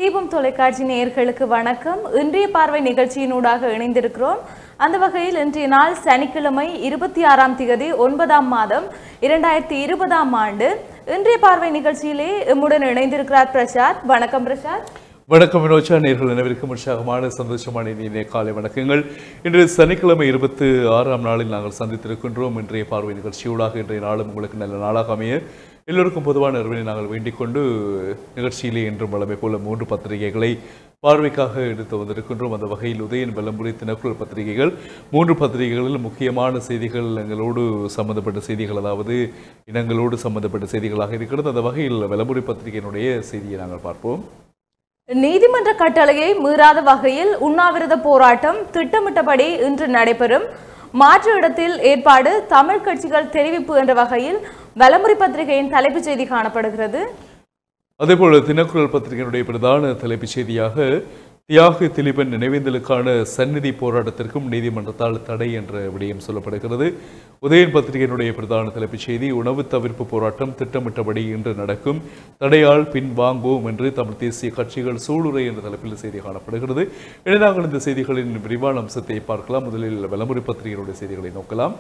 தீபம் தொலைக்காட்சி நேயர்களுக்கு வணக்கம் இன்றைய பார்வை நிகழ்ச்சியினூடாக இணைந்திருக்கிறோம் அந்த வகையில் இன்றைய நாள் சனிக்கிழமை இருபத்தி ஆறாம் திகதி ஒன்பதாம் மாதம் இரண்டாயிரத்தி இருபதாம் ஆண்டு இன்றைய பார்வை நிகழ்ச்சியிலே எம்முடன் இணைந்திருக்கிறார் பிரசாத் வணக்கம் பிரசாத் வணக்கம் வினோச்சா நேர்கள் அனைவருக்கும் உற்சாகமான சந்தோஷமான இனிய காலை வணக்கங்கள் இன்று சனிக்கிழமை இருபத்தி ஆறாம் நாளில் நாங்கள் சந்தித்திருக்கின்றோம் இன்றைய பார்வை நிகழ்ச்சியூடாக இன்றைய நாளும் உங்களுக்கு நல்ல நாளாக அமைய எல்லோருக்கும் பொதுவான அறிவினை நாங்கள் வேண்டிக் கொண்டு நிகழ்ச்சியிலே இன்றும் வளமை போல மூன்று பத்திரிகைகளை பார்வைக்காக எடுத்து வந்திருக்கின்றோம் அந்த வகையில் உதயன் வெள்ளம்புரி தினக்குரல் பத்திரிகைகள் மூன்று பத்திரிகைகளில் முக்கியமான செய்திகள் எங்களோடு சம்பந்தப்பட்ட செய்திகள் அதாவது இனங்களோடு சம்பந்தப்பட்ட செய்திகளாக இருக்கிறது அந்த வகையில் வெள்ளம்புரி பத்திரிகையினுடைய செய்தியை நாங்கள் பார்ப்போம் நீதிமன்ற கட்டளையை மீறாத வகையில் உண்ணாவிரத போராட்டம் திட்டமிட்டபடி இன்று நடைபெறும் மாற்று இடத்தில் ஏற்பாடு தமிழ் கட்சிகள் தெரிவிப்பு என்ற வகையில் வலமுறை பத்திரிகையின் தலைப்புச் செய்தி காணப்படுகிறது அதேபோல் தினக்குரல் பத்திரிகையினுடைய பிரதான தலைப்புச் செய்தியாக தியாக திலீபன் நினைவேந்தலுக்கான சந்நிதி போராட்டத்திற்கும் நீதிமன்றத்தால் தடை என்ற விடயம் சொல்லப்படுகிறது உதயன் பத்திரிகையினுடைய பிரதான தலைப்புச் செய்தி உணவு தவிர்ப்பு போராட்டம் திட்டமிட்டபடி இன்று நடக்கும் தடையால் பின் வாங்குவோம் என்று தமிழ் தேசிய கட்சிகள் சூளுரை என்ற தலைப்பில் செய்தி காணப்படுகிறது எனவே நாங்கள் இந்த செய்திகளின் விரிவான அம்சத்தை பார்க்கலாம் முதலில் வலமுறை பத்திரிகையினுடைய செய்திகளை நோக்கலாம்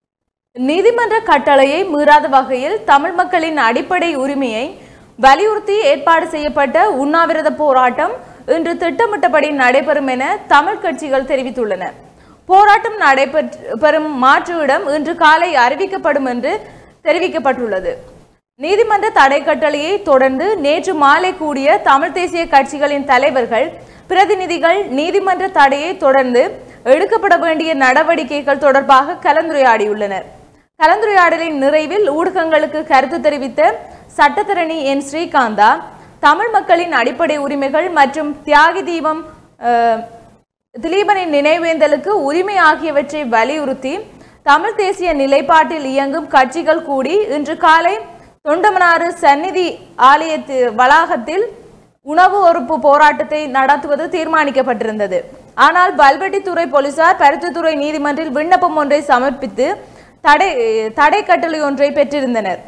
நீதிமன்ற கட்டளையை மீறாத வகையில் தமிழ் மக்களின் அடிப்படை உரிமையை வலியுறுத்தி ஏற்பாடு செய்யப்பட்ட உண்ணாவிரத போராட்டம் இன்று திட்டமிட்டபடி நடைபெறும் என தமிழ் கட்சிகள் தெரிவித்துள்ளன போராட்டம் நடைபெறும் மாற்று இடம் இன்று காலை அறிவிக்கப்படும் என்று தெரிவிக்கப்பட்டுள்ளது நீதிமன்ற தடை கட்டளையை தொடர்ந்து நேற்று மாலை கூடிய தமிழ் தேசிய கட்சிகளின் தலைவர்கள் பிரதிநிதிகள் நீதிமன்ற தடையை தொடர்ந்து எடுக்கப்பட வேண்டிய நடவடிக்கைகள் தொடர்பாக கலந்துரையாடியுள்ளனர் கலந்துரையாடலின் நிறைவில் ஊடகங்களுக்கு கருத்து தெரிவித்த சட்டத்தரணி என் ஸ்ரீகாந்தா தமிழ் மக்களின் அடிப்படை உரிமைகள் மற்றும் தியாகி தீபம் அஹ், திலீபனின் நினைவேந்தலுக்கு உரிமை ஆகியவற்றை வலியுறுத்தி தமிழ் தேசிய நிலைப்பாட்டில் இயங்கும் கட்சிகள் கூடி இன்று காலை தொண்டமனாறு சந்நிதி ஆலயத்து வளாகத்தில் உணவு ஒறுப்பு போராட்டத்தை நடத்துவது தீர்மானிக்கப்பட்டிருந்தது ஆனால் பல்வெட்டித்துறை போலீசார் பருத்தித்துறை நீதிமன்றில் விண்ணப்பம் ஒன்றை சமர்ப்பித்து தடை தடை கட்டளை ஒன்றை பெற்றிருந்தனர்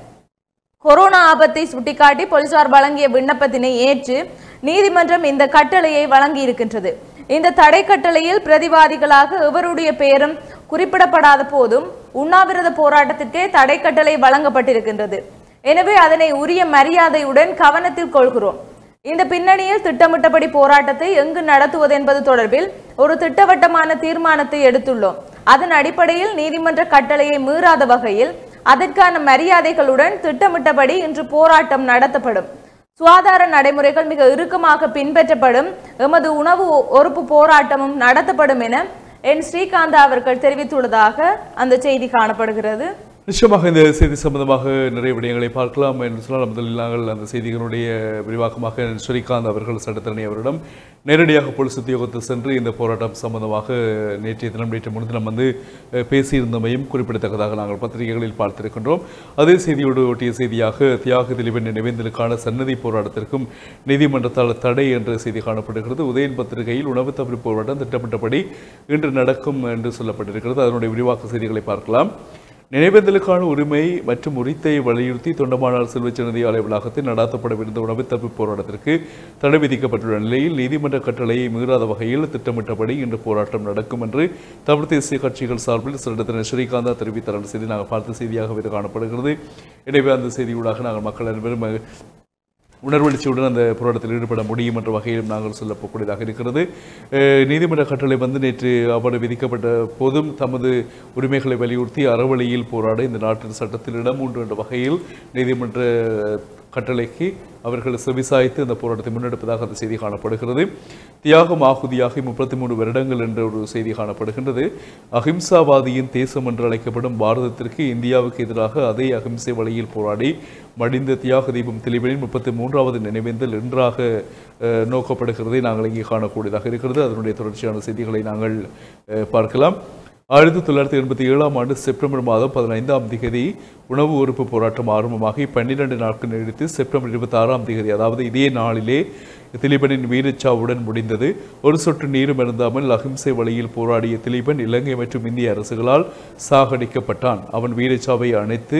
கொரோனா ஆபத்தை சுட்டிக்காட்டி போலீசார் வழங்கிய விண்ணப்பத்தினை ஏற்று நீதிமன்றம் இந்த கட்டளையை வழங்கி இருக்கின்றது இந்த தடை கட்டளையில் பிரதிவாதிகளாக எவருடைய பெயரும் குறிப்பிடப்படாத போதும் உண்ணாவிரத போராட்டத்திற்கே தடை கட்டளை வழங்கப்பட்டிருக்கின்றது எனவே அதனை உரிய மரியாதையுடன் கவனத்தில் கொள்கிறோம் இந்த பின்னணியில் திட்டமிட்டபடி போராட்டத்தை எங்கு நடத்துவது என்பது தொடர்பில் ஒரு திட்டவட்டமான தீர்மானத்தை எடுத்துள்ளோம் அதன் அடிப்படையில் நீதிமன்ற கட்டளையை மீறாத வகையில் அதற்கான மரியாதைகளுடன் திட்டமிட்டபடி இன்று போராட்டம் நடத்தப்படும் சுகாதார நடைமுறைகள் மிக இறுக்கமாக பின்பற்றப்படும் எமது உணவு ஒறுப்பு போராட்டமும் நடத்தப்படும் என என் ஸ்ரீகாந்தா அவர்கள் தெரிவித்துள்ளதாக அந்த செய்தி காணப்படுகிறது நிச்சயமாக இந்த செய்தி சம்பந்தமாக நிறைய விடயங்களை பார்க்கலாம் என்று சொன்னால் முதலில் நாங்கள் அந்த செய்திகளுடைய விரிவாக்கமாக ஸ்ரீகாந்த் அவர்கள் சட்டத்தரணி அவரிடம் நேரடியாக போலீஸ் உத்தியோகத்தில் சென்று இந்த போராட்டம் சம்பந்தமாக நேற்றைய தினம் நேற்று முன்தினம் வந்து அஹ், பேசியிருந்தமையும் குறிப்பிடத்தக்கதாக நாங்கள் பத்திரிகைகளில் பார்த்திருக்கின்றோம் அதே செய்தியோடு ஒட்டிய செய்தியாக தியாக திலீபன் நினைவேந்தலுக்கான சன்னதி போராட்டத்திற்கும் நீதிமன்றத்தால் தடை என்ற செய்தி காணப்படுகிறது உதயன் பத்திரிகையில் உணவு தவிர்ப்பு போராட்டம் திட்டமிட்டபடி இன்று நடக்கும் என்று சொல்லப்பட்டிருக்கிறது அதனுடைய விரிவாக்க செய்திகளை பார்க்கலாம் நினைவேந்தலுக்கான உரிமை மற்றும் உரித்தை வலியுறுத்தி தொண்டமானார் செல்வச்சனதி ஆலய வளாகத்தில் நடாத்தப்படவிருந்த உணவு தப்பு போராட்டத்திற்கு தடை விதிக்கப்பட்டுள்ள நிலையில் நீதிமன்ற கட்டளையை மீறாத வகையில் திட்டமிட்டபடி இன்று போராட்டம் நடக்கும் என்று தமிழ் தேசிய கட்சிகள் சார்பில் சிறடத்தினர் ஸ்ரீகாந்தா தெரிவித்தார் என்ற செய்தி நாங்கள் பார்த்த செய்தியாக இது காணப்படுகிறது எனவே அந்த செய்தியூடாக நாங்கள் மக்கள் அனைவரும் உணர்வெழுச்சியுடன் அந்த போராட்டத்தில் ஈடுபட முடியும் என்ற வகையிலும் நாங்கள் சொல்லப்போக்கூடியதாக இருக்கிறது அஹ் நீதிமன்ற கட்டளை வந்து நேற்று அவ்வாறு விதிக்கப்பட்ட போதும் தமது உரிமைகளை வலியுறுத்தி அறவழியில் போராட இந்த நாட்டின் சட்டத்தில் இடம் உண்டு என்ற வகையில் நீதிமன்ற கட்டளைக்கு அவர்கள் செவிசாய்த்து அந்த போராட்டத்தை முன்னெடுப்பதாக அந்த செய்தி காணப்படுகிறது தியாகம் ஆகுதியாகி முப்பத்தி மூணு வருடங்கள் என்ற ஒரு செய்தி காணப்படுகின்றது அஹிம்சாவாதியின் தேசம் என்று அழைக்கப்படும் பாரதத்திற்கு இந்தியாவுக்கு எதிராக அதே அஹிம்சை வழியில் போராடி மடிந்த தியாக தீபம் திலீபனின் முப்பத்தி மூன்றாவது நினைவேந்தல் இன்றாக அஹ், நோக்கப்படுகிறதை நாங்கள் இங்கே காணக்கூடியதாக இருக்கிறது அதனுடைய தொடர்ச்சியான செய்திகளை நாங்கள் அஹ், பார்க்கலாம் ஆயிரத்தி தொள்ளாயிரத்தி எண்பத்தி ஏழாம் ஆண்டு செப்டம்பர் மாதம் பதினைந்தாம் திகதி உணவு உறுப்பு போராட்டம் ஆரம்பமாகி பன்னிரண்டு நாட்கள் நீடித்து செப்டம்பர் இருபத்தி ஆறாம் திகதி அதாவது இதே நாளிலே திலீபனின் வீரச்சாவுடன் முடிந்தது ஒரு சொட்டு நீரும் அருந்தாமல் அகிம்சை வழியில் போராடிய திலீபன் இலங்கை மற்றும் இந்திய அரசுகளால் சாகடிக்கப்பட்டான் அவன் வீரச்சாவை அணைத்து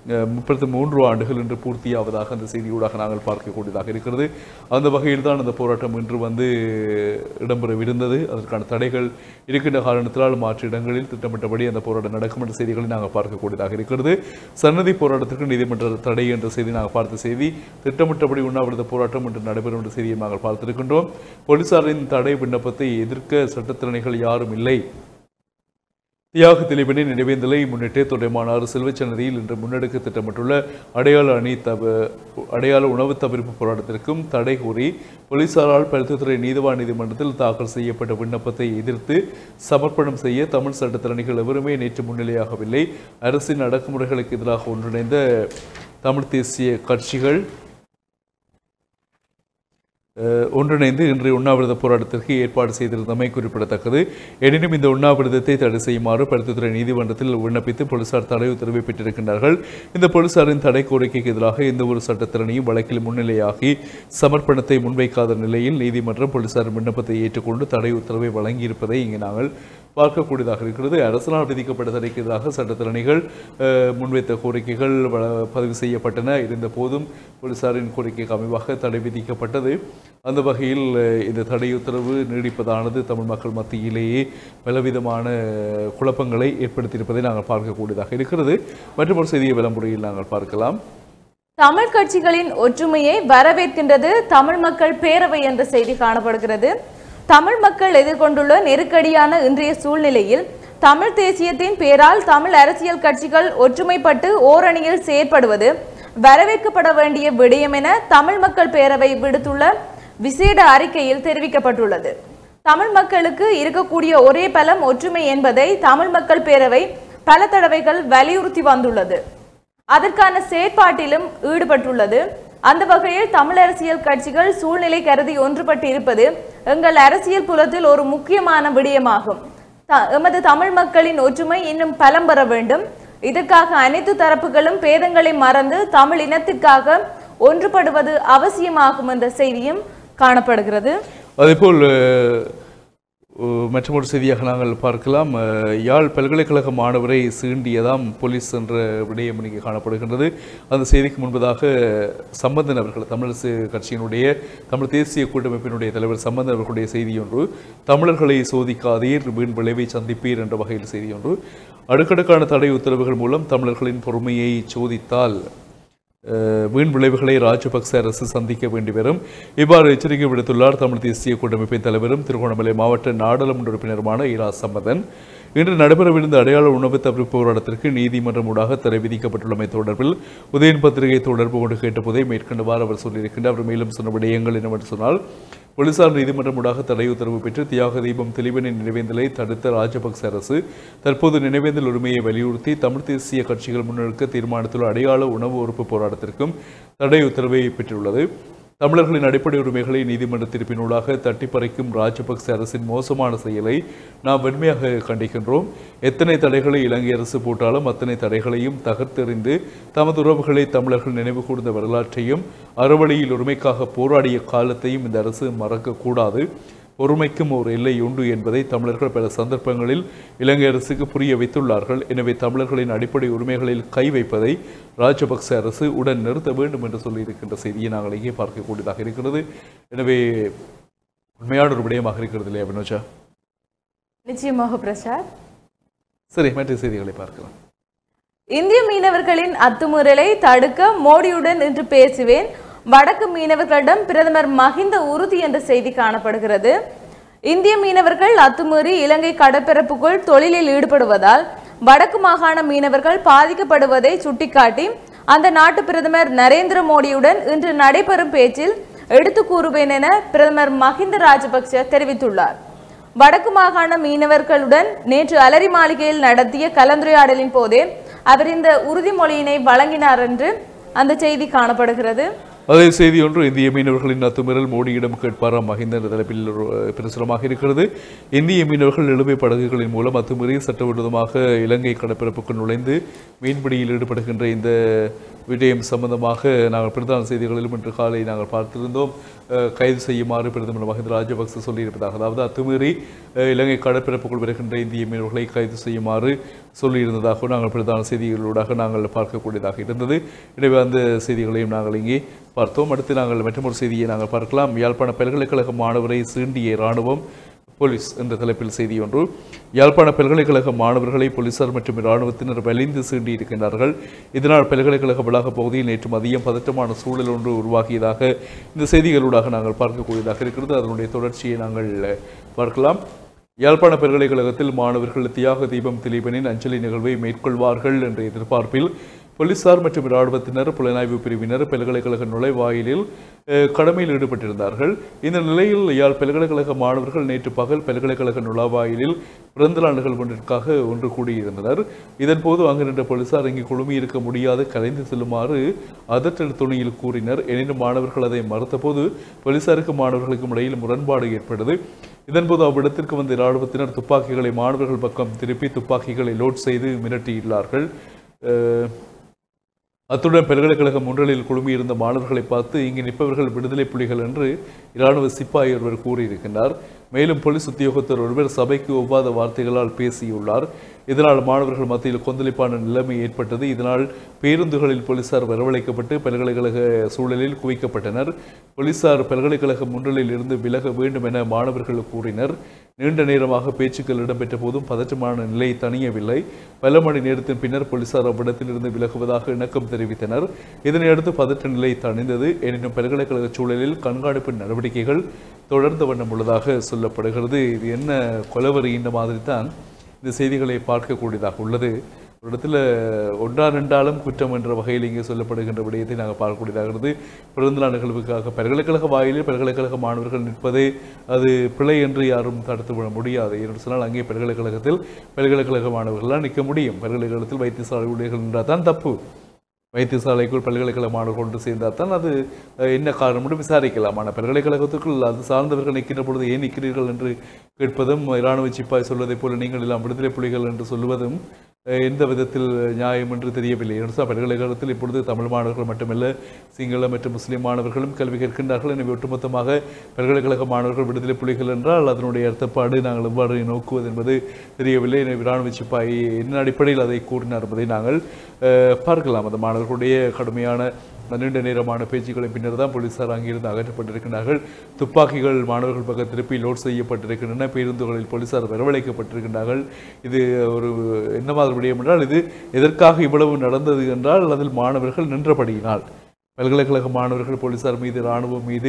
முப்பத்தி மூன்று ஆண்டுகள் இன்று பூர்த்தியாவதாக அந்த செய்தியூடாக நாங்கள் பார்க்கக்கூடியதாக இருக்கிறது அந்த வகையில் தான் அந்த போராட்டம் இன்று வந்து இடம்பெறவிருந்தது அதற்கான தடைகள் இருக்கின்ற காரணத்தினால் மாற்று இடங்களில் திட்டமிட்டபடி அந்த போராட்டம் நடக்கும் என்ற செய்திகளை நாங்கள் பார்க்கக்கூடியதாக இருக்கிறது சன்னதி போராட்டத்திற்கு நீதிமன்ற தடை என்ற செய்தி நாங்கள் பார்த்த செய்தி திட்டமிட்டபடி உண்ணாவிரத போராட்டம் இன்று நடைபெறும் என்ற செய்தியை நாங்கள் பார்த்திருக்கின்றோம் போலீசாரின் தடை விண்ணப்பத்தை எதிர்க்க சட்டத்திறனைகள் யாரும் இல்லை தியாக திலீபனை நினைவேந்தலை முன்னிட்டு தொண்டைமானாறு செல்வச்சன்னதியில் இன்று முன்னெடுக்க திட்டமிட்டுள்ள அடையாள அணி தவ அடையாள உணவு தவிர்ப்பு போராட்டத்திற்கும் தடை கூறி போலீசாரால் பருத்தித்துறை நீதிவான் நீதிமன்றத்தில் தாக்கல் செய்யப்பட்ட விண்ணப்பத்தை எதிர்த்து சமர்ப்பணம் செய்ய தமிழ் சட்டத்தரணிகள் எவருமே நேற்று முன்னிலையாகவில்லை அரசின் அடக்குமுறைகளுக்கு எதிராக ஒன்றிணைந்த தமிழ் தேசிய கட்சிகள் அஹ், ஒன்றிணைந்து இன்று உண்ணாவிரத போராட்டத்திற்கு ஏற்பாடு செய்திருந்தமை குறிப்பிடத்தக்கது எனினும் இந்த உண்ணாவிரதத்தை தடை செய்யுமாறு பருத்தித்துறை நீதிமன்றத்தில் விண்ணப்பித்து போலீசார் தடை உத்தரவை பெற்றிருக்கின்றார்கள் இந்த போலீசாரின் தடை கோரிக்கைக்கு எதிராக எந்த ஒரு சட்டத்திறனையும் வழக்கில் முன்னிலையாகி சமர்ப்பணத்தை முன்வைக்காத நிலையில் நீதிமன்றம் போலீசார் விண்ணப்பத்தை ஏற்றுக்கொண்டு தடை உத்தரவை வழங்கியிருப்பதை இங்கு நாங்கள் பார்க்கக்கூடியதாக இருக்கிறது அரசினால் விதிக்கப்பட்ட தடைக்கு எதிராக சட்டத்திறனிகள் அஹ், முன்வைத்த கோரிக்கைகள் வ- பதிவு செய்யப்பட்டன இருந்த போதும் போலீசாரின் கோரிக்கைக்கு அமைவாக தடை விதிக்கப்பட்டது அந்த வகையில் அஹ், இந்த தடை உத்தரவு நீடிப்பதானது தமிழ் மக்கள் மத்தியிலேயே பலவிதமான குழப்பங்களை ஏற்படுத்தியிருப்பதை நாங்கள் பார்க்கக்கூடியதாக இருக்கிறது மற்றும் ஒரு செய்தியை விளம்புரையில் நாங்கள் பார்க்கலாம் தமிழ் கட்சிகளின் ஒற்றுமையை வரவேற்கின்றது தமிழ் மக்கள் பேரவை என்ற செய்தி காணப்படுகிறது தமிழ் மக்கள் எதிர்கொண்டுள்ள நெருக்கடியான இன்றைய சூழ்நிலையில் தமிழ் தேசியத்தின் பேரால் தமிழ் அரசியல் கட்சிகள் ஒற்றுமைப்பட்டு ஓரணியில் செயற்படுவது வரவேற்கப்பட வேண்டிய விடயம் என தமிழ் மக்கள் பேரவை விடுத்துள்ள விசேட அறிக்கையில் தெரிவிக்கப்பட்டுள்ளது தமிழ் மக்களுக்கு இருக்கக்கூடிய ஒரே பலம் ஒற்றுமை என்பதை தமிழ் மக்கள் பேரவை பல தடவைகள் வலியுறுத்தி வந்துள்ளது அதற்கான செயற்பாட்டிலும் ஈடுபட்டுள்ளது அந்த வகையில் தமிழ் அரசியல் கட்சிகள் சூழ்நிலை கருதி ஒன்றுபட்டு இருப்பது எங்கள் அரசியல் புலத்தில் ஒரு முக்கியமான விடயமாகும் த- எமது தமிழ் மக்களின் ஒற்றுமை இன்னும் பலம் பெற வேண்டும் இதற்காக அனைத்து தரப்புகளும் பேதங்களை மறந்து தமிழ் இனத்திற்காக ஒன்றுபடுவது அவசியமாகும் என்ற செய்தியும் காணப்படுகிறது அதேபோல் அஹ், அஹ், மற்றொரு செய்தியாக நாங்கள் பார்க்கலாம் அஹ், யாழ் பல்கலைக்கழக மாணவரை சீண்டியதாம் போலீஸ் என்ற விடயம் இங்கே காணப்படுகின்றது அந்த செய்திக்கு முன்பதாக சம்பந்தன் அவர்கள் தமிழரசு கட்சியினுடைய தமிழ் தேசிய கூட்டமைப்பினுடைய தலைவர் சம்பந்தன் அவர்களுடைய செய்தி ஒன்று தமிழர்களை சோதிக்காதீர் வீண் விளைவை சந்திப்பீர் என்ற வகையில் செய்தி ஒன்று அடுக்கடுக்கான தடை உத்தரவுகள் மூலம் தமிழர்களின் பொறுமையை சோதித்தால் அஹ், வீண் விளைவுகளை ராஜபக்ச அரசு சந்திக்க வேண்டி வரும் இவ்வாறு எச்சரிக்கை விடுத்துள்ளார் தமிழ் தேசிய கூட்டமைப்பின் தலைவரும் திருகோணமலை மாவட்ட நாடாளுமன்ற உறுப்பினருமான இரா சம்பதன் இன்று நடைபெறவிருந்த அடையாள உணவு தவிர்ப்பு போராட்டத்திற்கு நீதிமன்றம் ஊடாக தடை விதிக்கப்பட்டுள்ளமை தொடர்பில் உதயன் பத்திரிகை தொடர்பு கொண்டு கேட்டபோதே மேற்கண்டவாறு அவர் சொல்லியிருக்கின்றார் அவர் மேலும் சொன்ன விடயங்கள் என்னவென்று சொன்னால் போலீசார் நீதிமன்றம் ஊடாக தடை உத்தரவு பெற்று தியாக தீபம் தெளிவனின் நினைவேந்தலை தடுத்த ராஜபக்ச அரசு தற்போது நினைவேந்தல் உரிமையை வலியுறுத்தி தமிழ் தேசிய கட்சிகள் முன்னெடுக்க தீர்மானித்துள்ள அடையாள உணவு உறுப்பு போராட்டத்திற்கும் தடை உத்தரவை பெற்றுள்ளது தமிழர்களின் அடிப்படை உரிமைகளை நீதிமன்ற தீர்ப்பினூடாக தட்டி பறிக்கும் ராஜபக்ச அரசின் மோசமான செயலை நாம் வன்மையாக கண்டிக்கின்றோம் எத்தனை தடைகளை இலங்கை அரசு போட்டாலும் அத்தனை தடைகளையும் தகர்த்தெறிந்து தமது உறவுகளை தமிழர்கள் நினைவு கூர்ந்த வரலாற்றையும் அறவழியில் உரிமைக்காக போராடிய காலத்தையும் இந்த அரசு மறக்கக்கூடாது பொறுமைக்கும் ஒரு எல்லை உண்டு என்பதை தமிழர்கள் பல சந்தர்ப்பங்களில் இலங்கை அரசுக்கு புரிய வைத்துள்ளார்கள் எனவே தமிழர்களின் அடிப்படை உரிமைகளில் கை வைப்பதை ராஜபக்ச அரசு உடன் நிறுத்த வேண்டும் என்று சொல்லியிருக்கின்ற செய்தியை நாங்கள் இங்கே பார்க்கக்கூடியதாக இருக்கிறது எனவே உண்மையான ஒரு விடயமாக இருக்கிறது இல்லையா வினோஜா நிச்சயமாக பிரசாத் சரி மற்ற செய்திகளை பார்க்கலாம் இந்திய மீனவர்களின் அத்துமீறலை தடுக்க மோடியுடன் இன்று பேசுவேன் வடக்கு மீனவர்களிடம் பிரதமர் மஹிந்த உறுதி என்ற செய்தி காணப்படுகிறது இந்திய மீனவர்கள் அத்துமீறி இலங்கை கடற்பரப்புக்குள் தொழிலில் ஈடுபடுவதால் வடக்கு மாகாண மீனவர்கள் பாதிக்கப்படுவதை சுட்டிக்காட்டி அந்த நாட்டு பிரதமர் நரேந்திர மோடியுடன் இன்று நடைபெறும் பேச்சில் எடுத்து கூறுவேன் என பிரதமர் மஹிந்த ராஜபக்ஷ தெரிவித்துள்ளார் வடக்கு மாகாண மீனவர்களுடன் நேற்று அலரி மாளிகையில் நடத்திய கலந்துரையாடலின் போதே அவர் இந்த உறுதிமொழியினை வழங்கினார் என்று அந்த செய்தி காணப்படுகிறது அதே செய்தி ஒன்று இந்திய மீனவர்களின் அத்துமீறல் மோடியிடம் கேட்பாராம் மஹிந்த என்ற தலைப்பில் ஒரு, அஹ், பிரசுரமாக இருக்கிறது இந்திய மீனவர்கள் இழுவை படகுகளின் மூலம் அத்துமீறி சட்டவிரோதமாக இலங்கை கடற்பரப்புக்குள் நுழைந்து மீன்பிடியில் ஈடுபடுகின்ற இந்த விடயம் சம்பந்தமாக நாங்கள் பிரதான செய்திகளிலும் இன்று காலை நாங்கள் பார்த்திருந்தோம் அஹ், கைது செய்யுமாறு பிரதமர் மஹிந்த ராஜபக்ச சொல்லியிருப்பதாக அதாவது அத்துமீறி அஹ், இலங்கை கடற்பரப்புக்குள் வருகின்ற இந்திய மீனவர்களை கைது செய்யுமாறு சொல்லியிருந்ததாக நாங்கள் பிரதான செய்திகளூடாக நாங்கள் பார்க்கக்கூடியதாக இருந்தது எனவே அந்த செய்திகளையும் நாங்கள் இங்கே பார்த்தோம் அடுத்து நாங்கள் மற்றொரு செய்தியை நாங்கள் பார்க்கலாம் யாழ்ப்பாண பல்கலைக்கழக மாணவரை சீண்டிய இராணுவம் போலீஸ் என்ற தலைப்பில் செய்தி ஒன்று யாழ்ப்பாண பல்கலைக்கழக மாணவர்களை போலீசார் மற்றும் இராணுவத்தினர் வலிந்து சீண்டி இருக்கின்றார்கள் இதனால் பல்கலைக்கழக வளாக பகுதியில் நேற்று மதியம் பதற்றமான சூழல் ஒன்று உருவாகியதாக இந்த செய்திகளூடாக நாங்கள் பார்க்கக்கூடியதாக இருக்கிறது அதனுடைய தொடர்ச்சியை நாங்கள் பார்க்கலாம் யாழ்ப்பாண பல்கலைக்கழகத்தில் மாணவர்கள் தியாக தீபம் திலீபனின் அஞ்சலி நிகழ்வை மேற்கொள்வார்கள் என்ற எதிர்பார்ப்பில் போலீசார் மற்றும் இராணுவத்தினர் புலனாய்வு பிரிவினர் பல்கலைக்கழக நுழைவாயிலில் அஹ், கடமையில் ஈடுபட்டிருந்தார்கள் இந்த நிலையில் யாழ் பல்கலைக்கழக மாணவர்கள் நேற்று பகல் பல்கலைக்கழக நுழைவாயிலில் பிறந்தநாள் நிகழ்வொன்றிற்காக ஒன்று கூடியிருந்தனர் இதன்போது அங்கு நின்ற போலீசார் இங்கு குழுமியிருக்க முடியாது கலைந்து செல்லுமாறு அதட்டல் துணியில் கூறினர் எனினும் மாணவர்கள் அதை மறுத்தபோது போலீசாருக்கும் மாணவர்களுக்கும் இடையில் முரண்பாடு ஏற்பட்டது இதன்போது அவ்விடத்திற்கு வந்த இராணுவத்தினர் துப்பாக்கிகளை மாணவர்கள் பக்கம் திருப்பி துப்பாக்கிகளை லோட் செய்து மிரட்டியுள்ளார்கள் அஹ், அத்துடன் பல்கலைக்கழக முன்றலில் குழுமியிருந்த மாணவர்களை பார்த்து இங்கு நிற்பவர்கள் விடுதலை புலிகள் என்று இராணுவ சிப்பாய் ஒருவர் கூறியிருக்கின்றார் மேலும் போலீஸ் உத்தியோகத்தர் ஒருவர் சபைக்கு ஒவ்வாத வார்த்தைகளால் பேசியுள்ளார் இதனால் மாணவர்கள் மத்தியில் கொந்தளிப்பான நிலைமை ஏற்பட்டது இதனால் பேருந்துகளில் போலீசார் வரவழைக்கப்பட்டு பல்கலைக்கழக சூழலில் குவிக்கப்பட்டனர் போலீசார் பல்கலைக்கழக முன்றலில் இருந்து விலக வேண்டும் என மாணவர்கள் கூறினர் நீண்ட நேரமாக பேச்சுக்கள் இடம்பெற்ற போதும் பதற்றமான நிலை தணியவில்லை பல மணி நேரத்தின் பின்னர் போலீசார் அவ்விடத்திலிருந்து விலகுவதாக இணக்கம் தெரிவித்தனர் இதனையடுத்து பதற்ற நிலை தணிந்தது எனினும் பல்கலைக்கழக சூழலில் கண்காணிப்பு நடவடிக்கைகள் தொடர்ந்த வண்ணம் உள்ளதாக சொல்லப்படுகிறது இது என்ன கொலவரி இந்த மாதிரி தான் இந்த செய்திகளை பார்க்கக்கூடியதாக உள்ளது ஒரு இடத்துல ஒன்றா ரெண்டாலும் குற்றம் என்ற வகையில் இங்கே சொல்லப்படுகின்ற விடயத்தை நாங்கள் பார்க்கக்கூடியதாகிறது பிறந்தநாள் நிகழ்வுக்காக பல்கலைக்கழக வாயிலில் பல்கலைக்கழக மாணவர்கள் நிற்பதை அது பிழை என்று யாரும் தடுத்து விட முடியாது என்று சொன்னால் அங்கே பல்கலைக்கழகத்தில் பல்கலைக்கழக மாணவர்களால் நிற்க முடியும் பல்கலைக்கழகத்தில் வைத்தியசாலை ஊழியர்கள் நின்றால் தான் தப்பு வைத்தியசாலைக்குள் பல்கலைக்கழக மாணவர்கள் கொண்டு சேர்ந்தால் தான் அது அஹ், என்ன காரணம் விசாரிக்கலாம் ஆனால் பல்கலைக்கழகத்துக்குள் அது சார்ந்தவர்கள் நிற்கின்ற பொழுது ஏன் நிற்கிறீர்கள் என்று கேட்பதும் இராணுவ சிப்பாய் சொல்வதைப் போல நீங்கள் எல்லாம் விடுதலை புலிகள் என்று சொல்வதும் அஹ், எந்த விதத்தில் நியாயம் என்று தெரியவில்லை என்று சொன்னால் பல்கலைக்கழகத்தில் இப்பொழுது தமிழ் மாணவர்கள் மட்டுமல்ல சிங்கள மற்றும் முஸ்லிம் மாணவர்களும் கல்வி கற்கின்றார்கள் எனவே ஒட்டுமொத்தமாக பல்கலைக்கழக மாணவர்கள் விடுதலை புலிகள் என்றால் அதனுடைய அர்த்தப்பாடு நாங்கள் எவ்வாறு நோக்குவது என்பது தெரியவில்லை எனவே இராணுவ சிப்பாய் என்ன அடிப்படையில் அதை கூறினார் என்பதை நாங்கள் அஹ், பார்க்கலாம் அந்த மாணவர்களுடைய கடுமையான நீண்ட நேரமான பேச்சுக்களின் பின்னர் தான் போலீசார் அங்கிருந்து அகற்றப்பட்டிருக்கிறார்கள் துப்பாக்கிகள் மாணவர்கள் பக்கம் திருப்பி லோட் செய்யப்பட்டிருக்கின்றன பேருந்துகளில் போலீசார் வரவழைக்கப்பட்டிருக்கின்றார்கள் இது ஒரு என்ன மாதிரி விடயம் என்றால் இது எதற்காக இவ்வளவு நடந்தது என்றால் அதில் மாணவர்கள் நின்றபடியினால் பல்கலைக்கழக மாணவர்கள் போலீசார் மீது இராணுவம் மீது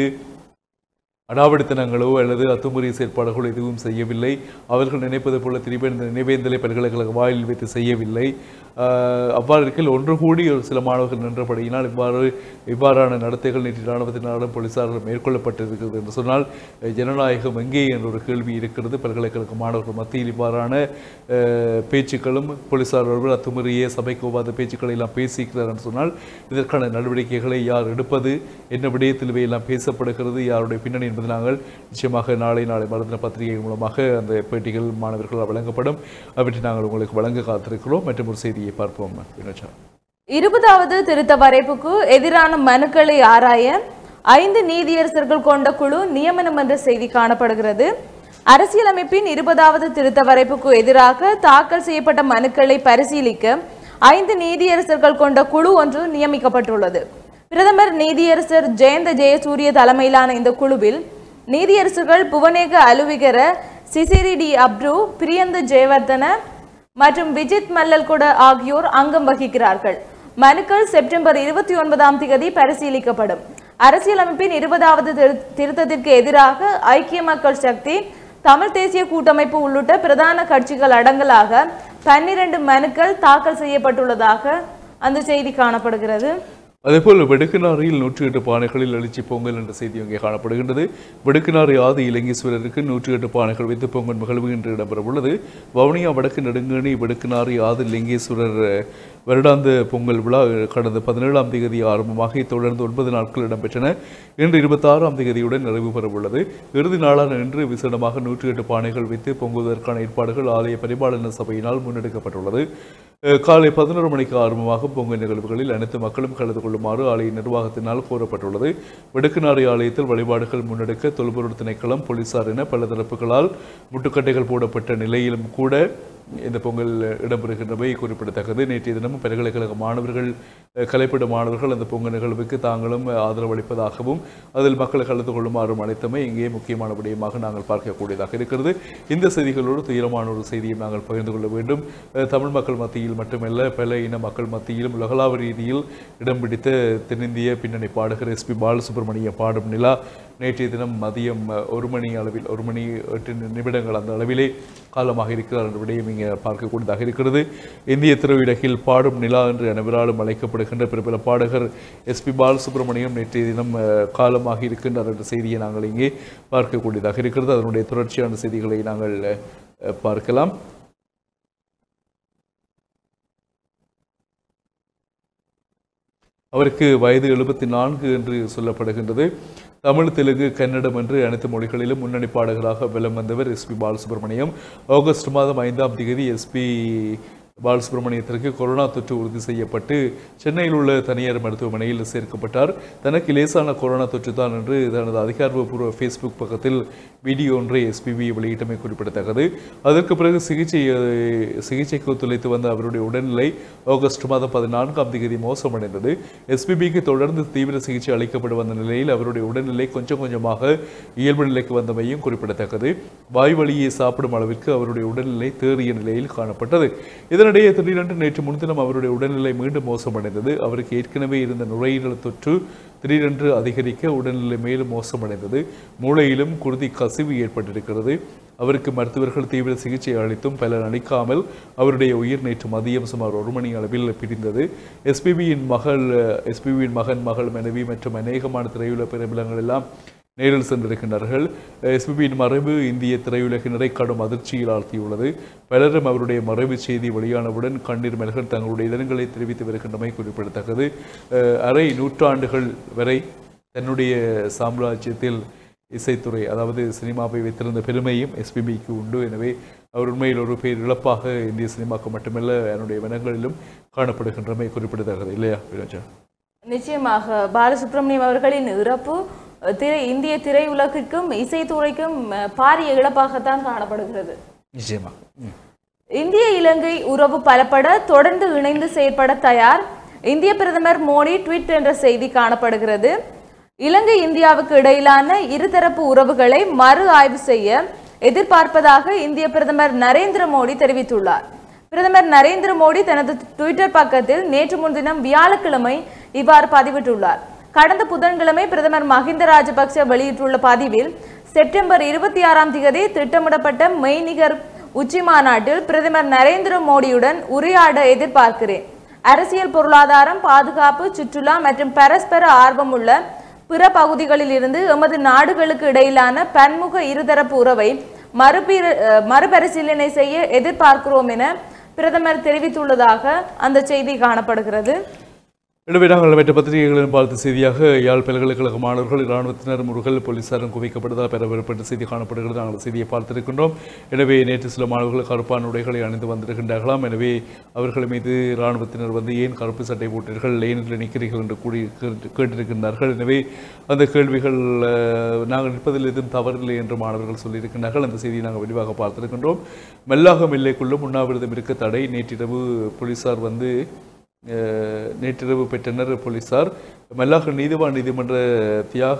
அடாவடித்தனங்களோ அல்லது அத்துமுறை செயற்பாடுகளோ எதுவும் செய்யவில்லை அவர்கள் நினைப்பது போல திருப்பி இந்த நினைவேந்தலை பல்கலைக்கழக வாயிலில் வைத்து செய்யவில்லை ஆஹ் அவ்வாறு இருக்கையில் ஒன்று கூடி ஒரு சில மாணவர்கள் நின்றபடியினால் இவ்வாறு இவ்வாறான நடத்தைகள் நேற்று இராணுவத்தினரிடம் போலீசார்கள் மேற்கொள்ளப்பட்டிருக்கிறது என்று சொன்னால் அஹ், ஜனநாயகம் எங்கே என்ற ஒரு கேள்வி இருக்கிறது பல்கலைக்கழக மாணவர்கள் மத்தியில் இவ்வாறான அஹ், பேச்சுக்களும் போலீசார் ஒருவர் அத்துமுறையே சபைக்கு ஒவ்வாத பேச்சுக்களை எல்லாம் பேசியிருக்கிறார் என்று சொன்னால் இதற்கான நடவடிக்கைகளை யார் எடுப்பது என்ன விடயத்தில் இவையெல்லாம் பேசப்படுகிறது யாருடைய பின்னணி என்பது நாங்கள் நிச்சயமாக நாளை நாளை மருந்தின பத்திரிகை மூலமாக அந்த பேட்டிகள் மாணவர்களால் வழங்கப்படும் அவற்றை நாங்கள் உங்களுக்கு வழங்க காத்திருக்கிறோம் மற்றும் ஒரு செய்தியை பார்ப்போம் வினோச்சா இருபதாவது திருத்த வரைப்புக்கு எதிரான மனுக்களை ஆராய ஐந்து நீதியரசர்கள் கொண்ட குழு நியமனம் என்ற செய்தி காணப்படுகிறது அரசியலமைப்பின் இருபதாவது திருத்த வரைப்புக்கு எதிராக தாக்கல் செய்யப்பட்ட மனுக்களை பரிசீலிக்க ஐந்து நீதியரசர்கள் கொண்ட குழு ஒன்று நியமிக்கப்பட்டுள்ளது பிரதமர் நீதியரசர் ஜெயந்த ஜெயசூரிய தலைமையிலான இந்த குழுவில் நீதியரசர்கள் புவனேக அலுவிகர சிசிரி டி அப்ரு பிரியந்த ஜெயவர்தன மற்றும் விஜித் மல்லல்கொட ஆகியோர் அங்கம் வகிக்கிறார்கள் மனுக்கள் செப்டம்பர் இருபத்தி ஒன்பதாம் தேதி பரிசீலிக்கப்படும் அரசியலமைப்பின் இருபதாவது திரு- திருத்தத்திற்கு எதிராக ஐக்கிய மக்கள் சக்தி தமிழ் தேசிய கூட்டமைப்பு உள்ளிட்ட பிரதான கட்சிகள் அடங்கலாக பன்னிரண்டு மனுக்கள் தாக்கல் செய்யப்பட்டுள்ளதாக அந்த செய்தி காணப்படுகிறது அதேபோல் வெடுக்குநாரியில் நூற்றி எட்டு பானைகளில் எழுச்சி பொங்கல் என்ற செய்தி இங்கே காணப்படுகின்றது வெடுக்குநாறு ஆதி இலங்கேஸ்வரருக்கு நூற்றி எட்டு பானைகள் வைத்து பொங்கல் நிகழ்வு இன்று இடம்பெற உள்ளது வவுனியா வடக்கு நெடுங்கணி வெடுக்குநாரி ஆதி லிங்கேஸ்வரர் வருடாந்த பொங்கல் விழா கடந்த பதினேழாம் தேதி ஆரம்பமாக தொடர்ந்து ஒன்பது நாட்கள் இடம்பெற்றன இன்று இருபத்தாறாம் தேதியுடன் நிறைவு பெற உள்ளது இறுதி நாளான இன்று விசேடமாக நூற்றி எட்டு பானைகள் வைத்து பொங்குவதற்கான ஏற்பாடுகள் ஆலய பரிபாலன சபையினால் முன்னெடுக்கப்பட்டுள்ளது அஹ் காலை பதினோரு மணிக்கு ஆரம்பமாக பொங்கல் நிகழ்வுகளில் அனைத்து மக்களும் கலந்து கொள்ளுமாறு ஆலய நிர்வாகத்தினால் கோரப்பட்டுள்ளது வெடுக்குநாரி ஆலயத்தில் வழிபாடுகள் முன்னெடுக்க தொல்பொருள் திணைக்களம் போலீசார் என பல தரப்புகளால் முட்டுக்கட்டைகள் போடப்பட்ட நிலையிலும் கூட இந்த பொங்கல் இடம்பெறுகின்றவை குறிப்பிடத்தக்கது நேற்றைய தினமும் பல்கலைக்கழக மாணவர்கள் அஹ், கலைப்பட மாணவர்கள் அந்த பொங்கல் நிகழ்வுக்கு தாங்களும் ஆதரவு அளிப்பதாகவும் அதில் மக்கள் கலந்து கொள்ளுமாறும் அழைத்தமை இங்கே முக்கியமான விடயமாக நாங்கள் பார்க்கக்கூடியதாக இருக்கிறது இந்த செய்திகளோடு துயரமான ஒரு செய்தியை நாங்கள் பகிர்ந்து கொள்ள வேண்டும் அஹ், தமிழ் மக்கள் மத்தியில் மட்டுமல்ல பல இன மக்கள் மத்தியிலும் உலகளாவிய ரீதியில் இடம் பிடித்த தென்னிந்திய பின்னணி பாடகர் எஸ்பி பாலசுப்ரமணியம் பாடும் நிலா நேற்றைய தினம் மதியம் அஹ், ஒரு மணி அளவில் ஒரு மணி எட்டு நிமிடங்கள் அந்த அளவிலே காலமாக இருக்கிறார் என்ற விடயம் இங்கே பார்க்கக்கூடியதாக இருக்கிறது இந்திய திரையுலகில் பாடும் நிலா என்று அனைவராலும் அழைக்கப்படுகின்ற பிரபல பாடகர் எஸ்பி பாலசுப்ரமணியம் நேற்றைய தினம் அஹ், காலமாக இருக்கின்றார் என்ற செய்தியை நாங்கள் இங்கே பார்க்கக்கூடியதாக இருக்கிறது அதனுடைய தொடர்ச்சியான செய்திகளை நாங்கள் அஹ், பார்க்கலாம் அவருக்கு வயது எழுபத்தி நான்கு என்று சொல்லப்படுகின்றது தமிழ் தெலுங்கு கன்னடம் என்று அனைத்து மொழிகளிலும் முன்னணி பாடகராக வலம் வந்தவர் எஸ்பி பாலசுப்ரமணியம் ஆகஸ்ட் மாதம் ஐந்தாம் தேதி எஸ்பி பாலசுப்ரமணியத்திற்கு கொரோனா தொற்று உறுதி செய்யப்பட்டு சென்னையில் உள்ள தனியார் மருத்துவமனையில் சேர்க்கப்பட்டார் தனக்கு லேசான கொரோனா தொற்று தான் என்று தனது அதிகாரப்பூர்வ ஃபேஸ்புக் பக்கத்தில் வீடியோ ஒன்றை எஸ்பிபி வெளியிட்டமை குறிப்பிடத்தக்கது அதற்கு பிறகு சிகிச்சை சிகிச்சைக்கு ஒத்துழைத்து வந்த அவருடைய உடல்நிலை ஆகஸ்ட் மாதம் பதினான்காம் தேதி மோசமடைந்தது எஸ்பிபிக்கு தொடர்ந்து தீவிர சிகிச்சை அளிக்கப்பட்டு வந்த நிலையில் அவருடைய உடல்நிலை கொஞ்சம் கொஞ்சமாக இயல்பு நிலைக்கு வந்தமையும் குறிப்பிடத்தக்கது வாய் வழியை சாப்பிடும் அளவிற்கு அவருடைய உடல்நிலை தேறிய நிலையில் காணப்பட்டது இதனிடையே திடீரென்று நேற்று முன்தினம் அவருடைய உடல்நிலை மீண்டும் மோசமடைந்தது அவருக்கு ஏற்கனவே இருந்த நுரையீரல் தொற்று திடீரென்று அதிகரிக்க உடல்நிலை மேலும் மோசமடைந்தது மூளையிலும் குருதி கசிவு ஏற்பட்டிருக்கிறது அவருக்கு மருத்துவர்கள் தீவிர சிகிச்சை அளித்தும் பலன் அளிக்காமல் அவருடைய உயிர் நேற்று மதியம் சுமார் ஒரு மணி அளவில் பிரிந்தது எஸ்பிபியின் மகள் எஸ்பிபியின் மகன் மகள் மனைவி மற்றும் அநேகமான திரையுலக பிரபலங்கள் எல்லாம் நேரில் சென்றிருக்கின்றார்கள் எஸ்பிபியின் மறைவு இந்திய திரையுலகினரை கடும் அதிர்ச்சியில் ஆழ்த்தியுள்ளது பலரும் அவருடைய மறைவு செய்தி வெளியானவுடன் கண்ணீர் மல்கள் தங்களுடைய இதனங்களை தெரிவித்து வருகின்றமை குறிப்பிடத்தக்கது அஹ், அரை நூற்றாண்டுகள் வரை தன்னுடைய சாம்ராஜ்யத்தில் இசைத்துறை அதாவது சினிமாவை வைத்திருந்த பெருமையும் எஸ்பிபிக்கு உண்டு எனவே அவர் உண்மையில் ஒரு பேர் இழப்பாக இந்திய சினிமாக்கு மட்டுமல்ல என்னுடைய வனங்களிலும் காணப்படுகின்றமை குறிப்பிடத்தக்கது இல்லையா விரோஜா நிச்சயமாக பாலசுப்ரமணியம் அவர்களின் இறப்பு அஹ், திரை இந்திய திரையுலகிற்கும் இசைத்துறைக்கும் அஹ், பாரிய இழப்பாகத்தான் காணப்படுகிறது நிச்சயமா ம். இந்திய இலங்கை உறவு பலப்பட தொடர்ந்து இணைந்து செயற்பட தயார் இந்திய பிரதமர் மோடி ட்வீட் என்ற செய்தி காணப்படுகிறது இலங்கை இந்தியாவுக்கு இடையிலான இருதரப்பு உறவுகளை மறு ஆய்வு செய்ய எதிர்பார்ப்பதாக இந்திய பிரதமர் நரேந்திர மோடி தெரிவித்துள்ளார் பிரதமர் நரேந்திர மோடி தனது ட்விட்டர் பக்கத்தில் நேற்று முன்தினம் வியாழக்கிழமை இவ்வாறு பதிவிட்டுள்ளார் கடந்த புதன்கிழமை பிரதமர் மஹிந்த ராஜபக்ச வெளியிட்டுள்ள பதிவில் செப்டம்பர் இருபத்தி ஆறாம் தேதி திட்டமிடப்பட்ட மெய்நிகர் உச்சி மாநாட்டில் பிரதமர் நரேந்திர மோடியுடன் உரையாட எதிர்பார்க்கிறேன் அரசியல் பொருளாதாரம் பாதுகாப்பு சுற்றுலா மற்றும் பரஸ்பர ஆர்வமுள்ள பிற பகுதிகளில் இருந்து எமது நாடுகளுக்கு இடையிலான பன்முக இருதரப்பு உறவை மறுபீர அஹ், மறுபரிசீலனை செய்ய எதிர்பார்க்கிறோம் என பிரதமர் தெரிவித்துள்ளதாக அந்த செய்தி காணப்படுகிறது எனவே நாங்கள் மற்ற பத்திரிகைகளின் பார்த்த செய்தியாக யாழ் பல்கலைக்கழக மாணவர்கள் இராணுவத்தினர் முருகல் போலீசாரும் குவிக்கப்பட்டதாக பெறப்பட்ட செய்தி காணப்படுகிறது நாங்கள் செய்தியை பார்த்திருக்கின்றோம் எனவே நேற்று சில மாணவர்கள் கருப்பான உடைகளை அணிந்து வந்திருக்கின்றார்களாம் எனவே அவர்கள் மீது இராணுவத்தினர் வந்து ஏன் கருப்பு சட்டை போட்டீர்கள் லேனில் நிற்கிறீர்கள் என்று கூறி கேட்டு- கேட்டிருக்கின்றார்கள் எனவே அந்த கேள்விகள் அஹ், நாங்கள் நிற்பதில் எதுவும் தவறில்லை என்று மாணவர்கள் சொல்லியிருக்கின்றார்கள் அந்த செய்தியை நாங்கள் விரிவாக பார்த்திருக்கின்றோம் மெல்லாகம் எல்லைக்குள்ளும் உண்ணாவிரதம் இருக்க தடை நேற்றிரவு போலீசார் வந்து அஹ், நேற்றிரவு பெற்றனர் போலீசார் மல்லாக நீதிவான் நீதிமன்ற தியாக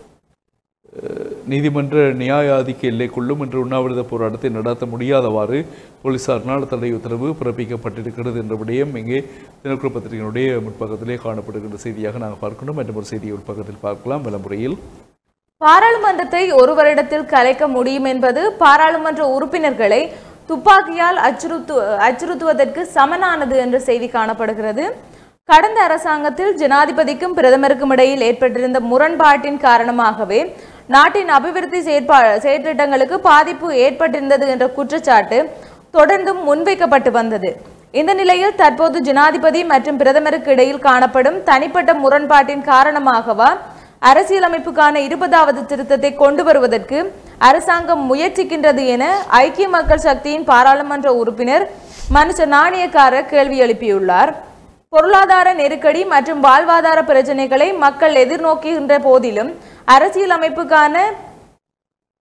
அஹ், நீதிமன்ற நியாயாதிக்க எல்லைக்குள்ளும் இன்று உண்ணாவிரத போராட்டத்தை நடத்த முடியாதவாறு போலீசாரினால் தடை உத்தரவு பிறப்பிக்கப்பட்டிருக்கிறது என்ற விடயம் இங்கே தினக்குழு பத்திரிகையினுடைய முற்பக்கத்திலே காணப்படுகின்ற செய்தியாக நாங்கள் பார்க்கணும் மற்றும் ஒரு செய்தியை உட்பக்கத்தில் பார்க்கலாம் விளம்பரையில் பாராளுமன்றத்தை ஒரு வருடத்தில் கலைக்க முடியும் என்பது பாராளுமன்ற உறுப்பினர்களை துப்பாக்கியால் அச்சுறுத்து அச்சுறுத்துவதற்கு சமனானது என்ற செய்தி காணப்படுகிறது கடந்த அரசாங்கத்தில் ஜனாதிபதிக்கும் பிரதமருக்கும் இடையில் ஏற்பட்டிருந்த முரண்பாட்டின் காரணமாகவே நாட்டின் அபிவிருத்தி செயற்பா செயற்றிட்டங்களுக்கு பாதிப்பு ஏற்பட்டிருந்தது என்ற குற்றச்சாட்டு தொடர்ந்தும் முன்வைக்கப்பட்டு வந்தது இந்த நிலையில் தற்போது ஜனாதிபதி மற்றும் பிரதமருக்கு இடையில் காணப்படும் தனிப்பட்ட முரண்பாட்டின் காரணமாகவா அரசியலமைப்புக்கான இருபதாவது திருத்தத்தை கொண்டு வருவதற்கு அரசாங்கம் முயற்சிக்கின்றது என ஐக்கிய மக்கள் சக்தியின் பாராளுமன்ற உறுப்பினர் மனுஷ நாணயக்காரர் கேள்வி எழுப்பியுள்ளார் பொருளாதார நெருக்கடி மற்றும் வாழ்வாதார பிரச்சனைகளை மக்கள் எதிர்நோக்குகின்ற போதிலும் அரசியலமைப்புக்கான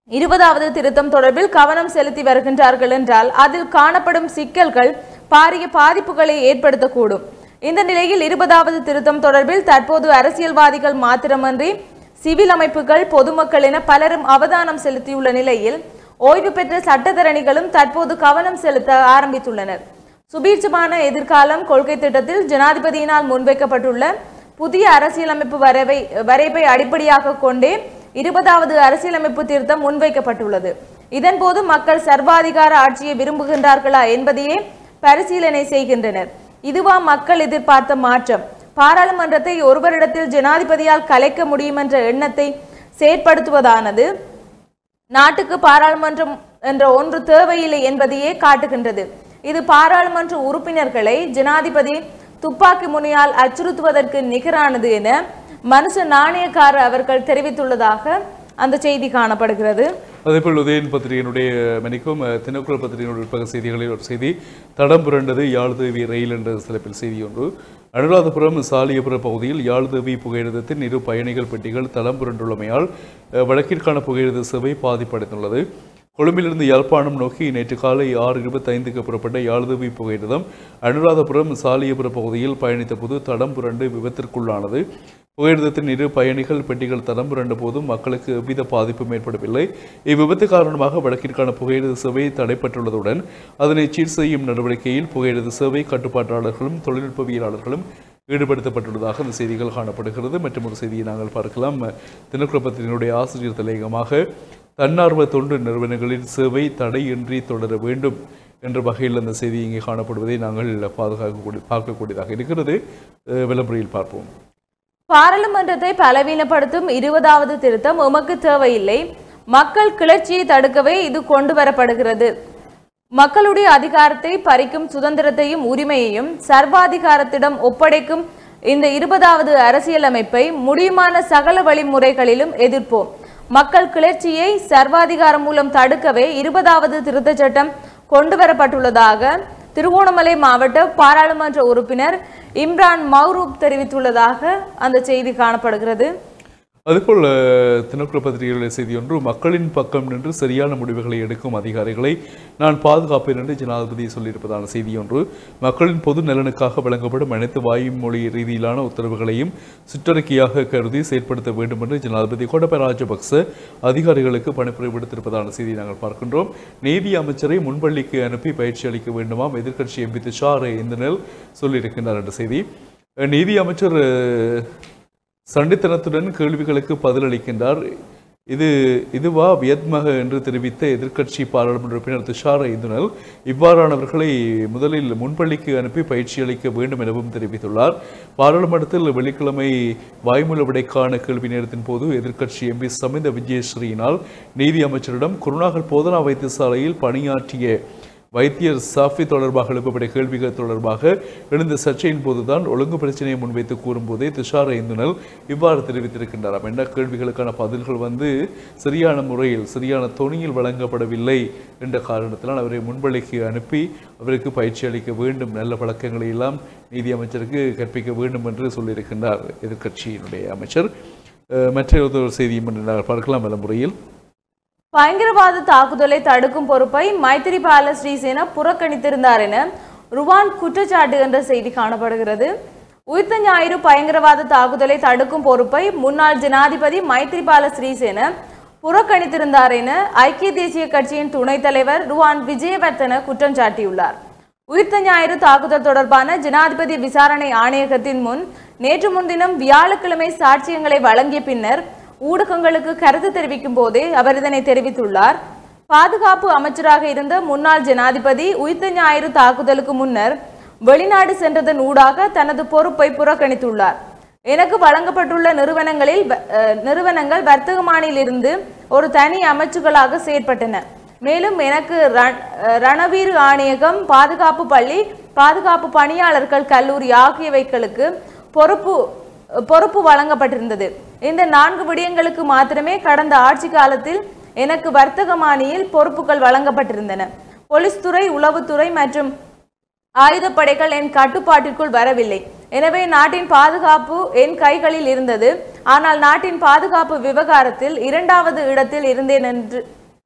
இருபதாவது திருத்தம் தொடர்பில் கவனம் செலுத்தி வருகின்றார்கள் என்றால் அதில் காணப்படும் சிக்கல்கள் பாரிய பாதிப்புகளை ஏற்படுத்தக்கூடும் இந்த நிலையில் இருபதாவது திருத்தம் தொடர்பில் தற்போது அரசியல்வாதிகள் மாத்திரமன்றி சிவில் அமைப்புகள் பொதுமக்கள் என பலரும் அவதானம் செலுத்தியுள்ள நிலையில் ஓய்வு பெற்ற சட்டத்தரணிகளும் தற்போது கவனம் செலுத்த ஆரம்பித்துள்ளனர் சுபீட்சமான எதிர்காலம் கொள்கை திட்டத்தில் ஜனாதிபதியினால் முன்வைக்கப்பட்டுள்ள புதிய அரசியலமைப்பு வரைவை வரைவை அடிப்படையாக கொண்டே இருபதாவது அரசியலமைப்பு திருத்தம் முன்வைக்கப்பட்டுள்ளது இதன்போது மக்கள் சர்வாதிகார ஆட்சியை விரும்புகின்றார்களா என்பதையே பரிசீலனை செய்கின்றனர் இதுவா மக்கள் எதிர்பார்த்த மாற்றம் பாராளுமன்றத்தை ஒருவரிடத்தில் ஜனாதிபதியால் கலைக்க முடியும் என்ற எண்ணத்தை செயற்படுத்துவதானது நாட்டுக்கு பாராளுமன்றம் என்ற ஒன்று தேவையில்லை என்பதையே காட்டுகின்றது இது பாராளுமன்ற உறுப்பினர்களை ஜனாதிபதி துப்பாக்கி முனையால் அச்சுறுத்துவதற்கு நிகரானது என மனுஷ நாணயக்கார அவர்கள் தெரிவித்துள்ளதாக அந்த செய்தி காணப்படுகிறது அதேபோல் உதயன் பத்திரிகையினுடைய மணிக்கும் தினக்குரல் பத்திரிகையினுடைய உட்பக செய்திகளில் ஒரு செய்தி தடம் புரண்டது யாழ்தேவி ரயில் என்ற தலைப்பில் செய்தி ஒன்று அனுராதபுரம் சாலியபுரம் பகுதியில் யாழ்தேவி புகையிரதத்தின் இரு பயணிகள் பெட்டிகள் தடம் புரண்டுள்ளமையால் அஹ், வடக்கிற்கான புகையிரத சேவை பாதிப்படைந்துள்ளது கொழும்பிலிருந்து யாழ்ப்பாணம் நோக்கி நேற்று காலை ஆறு இருபத்தைந்துக்கு புறப்பட்ட யாழ்தேவி புகையிரதம் அனுராதபுரம் சாலியபுரம் பகுதியில் பயணித்த போது தடம் புரண்டு விபத்திற்குள்ளானது புகையிரதத்தின் இரு பயணிகள் பெட்டிகள் தடம் புரண்ட போதும் மக்களுக்கு எவ்வித பாதிப்பும் ஏற்படவில்லை இவ்விபத்து காரணமாக வடக்கிற்கான புகையிரத சேவை தடைப்பட்டுள்ளதுடன் அதனை சீர் செய்யும் நடவடிக்கையில் புகையிரத சேவை கட்டுப்பாட்டாளர்களும் தொழில்நுட்பவியலாளர்களும் ஈடுபடுத்தப்பட்டுள்ளதாக அந்த செய்திகள் காணப்படுகிறது மற்றும் ஒரு செய்தியை நாங்கள் பார்க்கலாம் தினக்குரல் பத்திரிகையினுடைய ஆசிரியர் தலையங்கமாக தன்னார்வ தொண்டு நிறுவனங்களின் சேவை தடையின்றி தொடர வேண்டும் என்ற வகையில் அந்த செய்தி இங்கே காணப்படுவதை நாங்கள் பாதுகாக்கக்கூடிய பார்க்கக்கூடியதாக இருக்கிறது அஹ் விளம்பரையில் பார்ப்போம் பாராளுமன்றத்தை பலவீனப்படுத்தும் இருபதாவது திருத்தம் உமக்கு தேவையில்லை மக்கள் கிளர்ச்சியை தடுக்கவே இது கொண்டு வரப்படுகிறது மக்களுடைய அதிகாரத்தை பறிக்கும் சுதந்திரத்தையும் உரிமையையும் சர்வாதிகாரத்திடம் ஒப்படைக்கும் இந்த இருபதாவது அரசியலமைப்பை முடியுமான சகல வழிமுறைகளிலும் எதிர்ப்போம் மக்கள் கிளர்ச்சியை சர்வாதிகாரம் மூலம் தடுக்கவே இருபதாவது திருத்தச் சட்டம் கொண்டு வரப்பட்டுள்ளதாக திருவோணமலை மாவட்ட பாராளுமன்ற உறுப்பினர் இம்ரான் மௌரூப் தெரிவித்துள்ளதாக அந்த செய்தி காணப்படுகிறது அதுபோல் அஹ், தினக்குரல் பத்திரிகைகளுடைய செய்தி ஒன்று மக்களின் பக்கம் நின்று சரியான முடிவுகளை எடுக்கும் அதிகாரிகளை நான் பாதுகாப்பேன் என்று ஜனாதிபதி சொல்லியிருப்பதான செய்தி ஒன்று மக்களின் பொது நலனுக்காக வழங்கப்படும் அனைத்து வாய்மொழி ரீதியிலான உத்தரவுகளையும் சுற்றறிக்கையாக கருதி செயற்படுத்த வேண்டும் என்று ஜனாதிபதி கோடபய ராஜபக்ச அதிகாரிகளுக்கு பணிப்புரை விடுத்திருப்பதான செய்தியை நாங்கள் பார்க்கின்றோம் நீதி அமைச்சரை முன்பள்ளிக்கு அனுப்பி பயிற்சி அளிக்க வேண்டுமாம் எதிர்க்கட்சி எம்பி துஷார் இந்திரல் சொல்லியிருக்கின்றார் என்ற செய்தி அஹ், நீதி அமைச்சர் அஹ், சண்டித்தனத்துடன் கேள்விகளுக்கு பதிலளிக்கின்றார் இது இதுவா வியத்மக என்று தெரிவித்த எதிர்க்கட்சி பாராளுமன்ற உறுப்பினர் துஷார இந்துனல் இவ்வாறானவர்களை முதலில் முன்பள்ளிக்கு அனுப்பி பயிற்சி அளிக்க வேண்டும் எனவும் தெரிவித்துள்ளார் பாராளுமன்றத்தில் வெள்ளிக்கிழமை வாய்மூல விடைக்கான கேள்வி நேரத்தின் போது எதிர்க்கட்சி எம்பி சமிந்த விஜயஸ்ரீயினால் நீதி அமைச்சரிடம் குருநாகல் போதனா வைத்தியசாலையில் பணியாற்றிய வைத்தியர் சாஃபி தொடர்பாக எழுப்பப்பட்ட கேள்விகள் தொடர்பாக எழுந்த சர்ச்சையின் போதுதான் ஒழுங்கு பிரச்சனையை முன்வைத்து கூறும்போதே துஷார இந்துனல் இவ்வாறு தெரிவித்திருக்கின்றாராம் என்ன கேள்விகளுக்கான பதில்கள் வந்து சரியான முறையில் சரியான தொனியில் வழங்கப்படவில்லை என்ற காரணத்தினால் அவரை முன்பள்ளிக்கு அனுப்பி அவருக்கு பயிற்சி அளிக்க வேண்டும் நல்ல பழக்கங்களை எல்லாம் நீதி அமைச்சருக்கு கற்பிக்க வேண்டும் என்று சொல்லியிருக்கின்றார் எதிர்க்கட்சியினுடைய அமைச்சர் அஹ், மற்ற ஒரு செய்தியும் என்று நாங்கள் பார்க்கலாம் நல்ல முறையில் பயங்கரவாத தாக்குதலை தடுக்கும் பொறுப்பை மைத்திரிபால ஸ்ரீசேனா புறக்கணித்திருந்தார் என ருவான் குற்றச்சாட்டு என்ற செய்தி காணப்படுகிறது உயிர்த்த ஞாயிறு பயங்கரவாத தாக்குதலை தடுக்கும் பொறுப்பை முன்னாள் ஜனாதிபதி மைத்திரிபால ஸ்ரீசேன புறக்கணித்திருந்தார் என ஐக்கிய தேசிய கட்சியின் துணைத் தலைவர் ருவான் விஜயவர்தன குற்றம் சாட்டியுள்ளார் உயிர்த்த ஞாயிறு தாக்குதல் தொடர்பான ஜனாதிபதி விசாரணை ஆணையகத்தின் முன் நேற்று முன்தினம் வியாழக்கிழமை சாட்சியங்களை வழங்கிய பின்னர் ஊடகங்களுக்கு கருத்து தெரிவிக்கும் போதே அவர் இதனை தெரிவித்துள்ளார் பாதுகாப்பு அமைச்சராக இருந்த முன்னாள் ஜனாதிபதி உயிர்த்த ஞாயிறு தாக்குதலுக்கு முன்னர் வெளிநாடு சென்றதன் ஊடாக தனது பொறுப்பை புறக்கணித்துள்ளார் எனக்கு வழங்கப்பட்டுள்ள நிறுவனங்களில் வ- அஹ், நிறுவனங்கள் வர்த்தகமானிலிருந்து ஒரு தனி அமைச்சுகளாக செயற்பட்டன மேலும் எனக்கு ரண்- அஹ், ரணவீர் ஆணையகம் பாதுகாப்பு பள்ளி பாதுகாப்பு பணியாளர்கள் கல்லூரி ஆகியவைகளுக்கு பொறுப்பு பொறுப்பு வழங்கப்பட்டிருந்தது இந்த நான்கு விடயங்களுக்கு மாத்திரமே கடந்த ஆட்சி காலத்தில் எனக்கு வர்த்தகமானியில் பொறுப்புகள் வழங்கப்பட்டிருந்தன போலீஸ் துறை உளவுத்துறை மற்றும் ஆயுதப்படைகள் என் கட்டுப்பாட்டிற்குள் வரவில்லை எனவே நாட்டின் பாதுகாப்பு என் கைகளில் இருந்தது ஆனால் நாட்டின் பாதுகாப்பு விவகாரத்தில் இரண்டாவது இடத்தில் இருந்தேன் என்று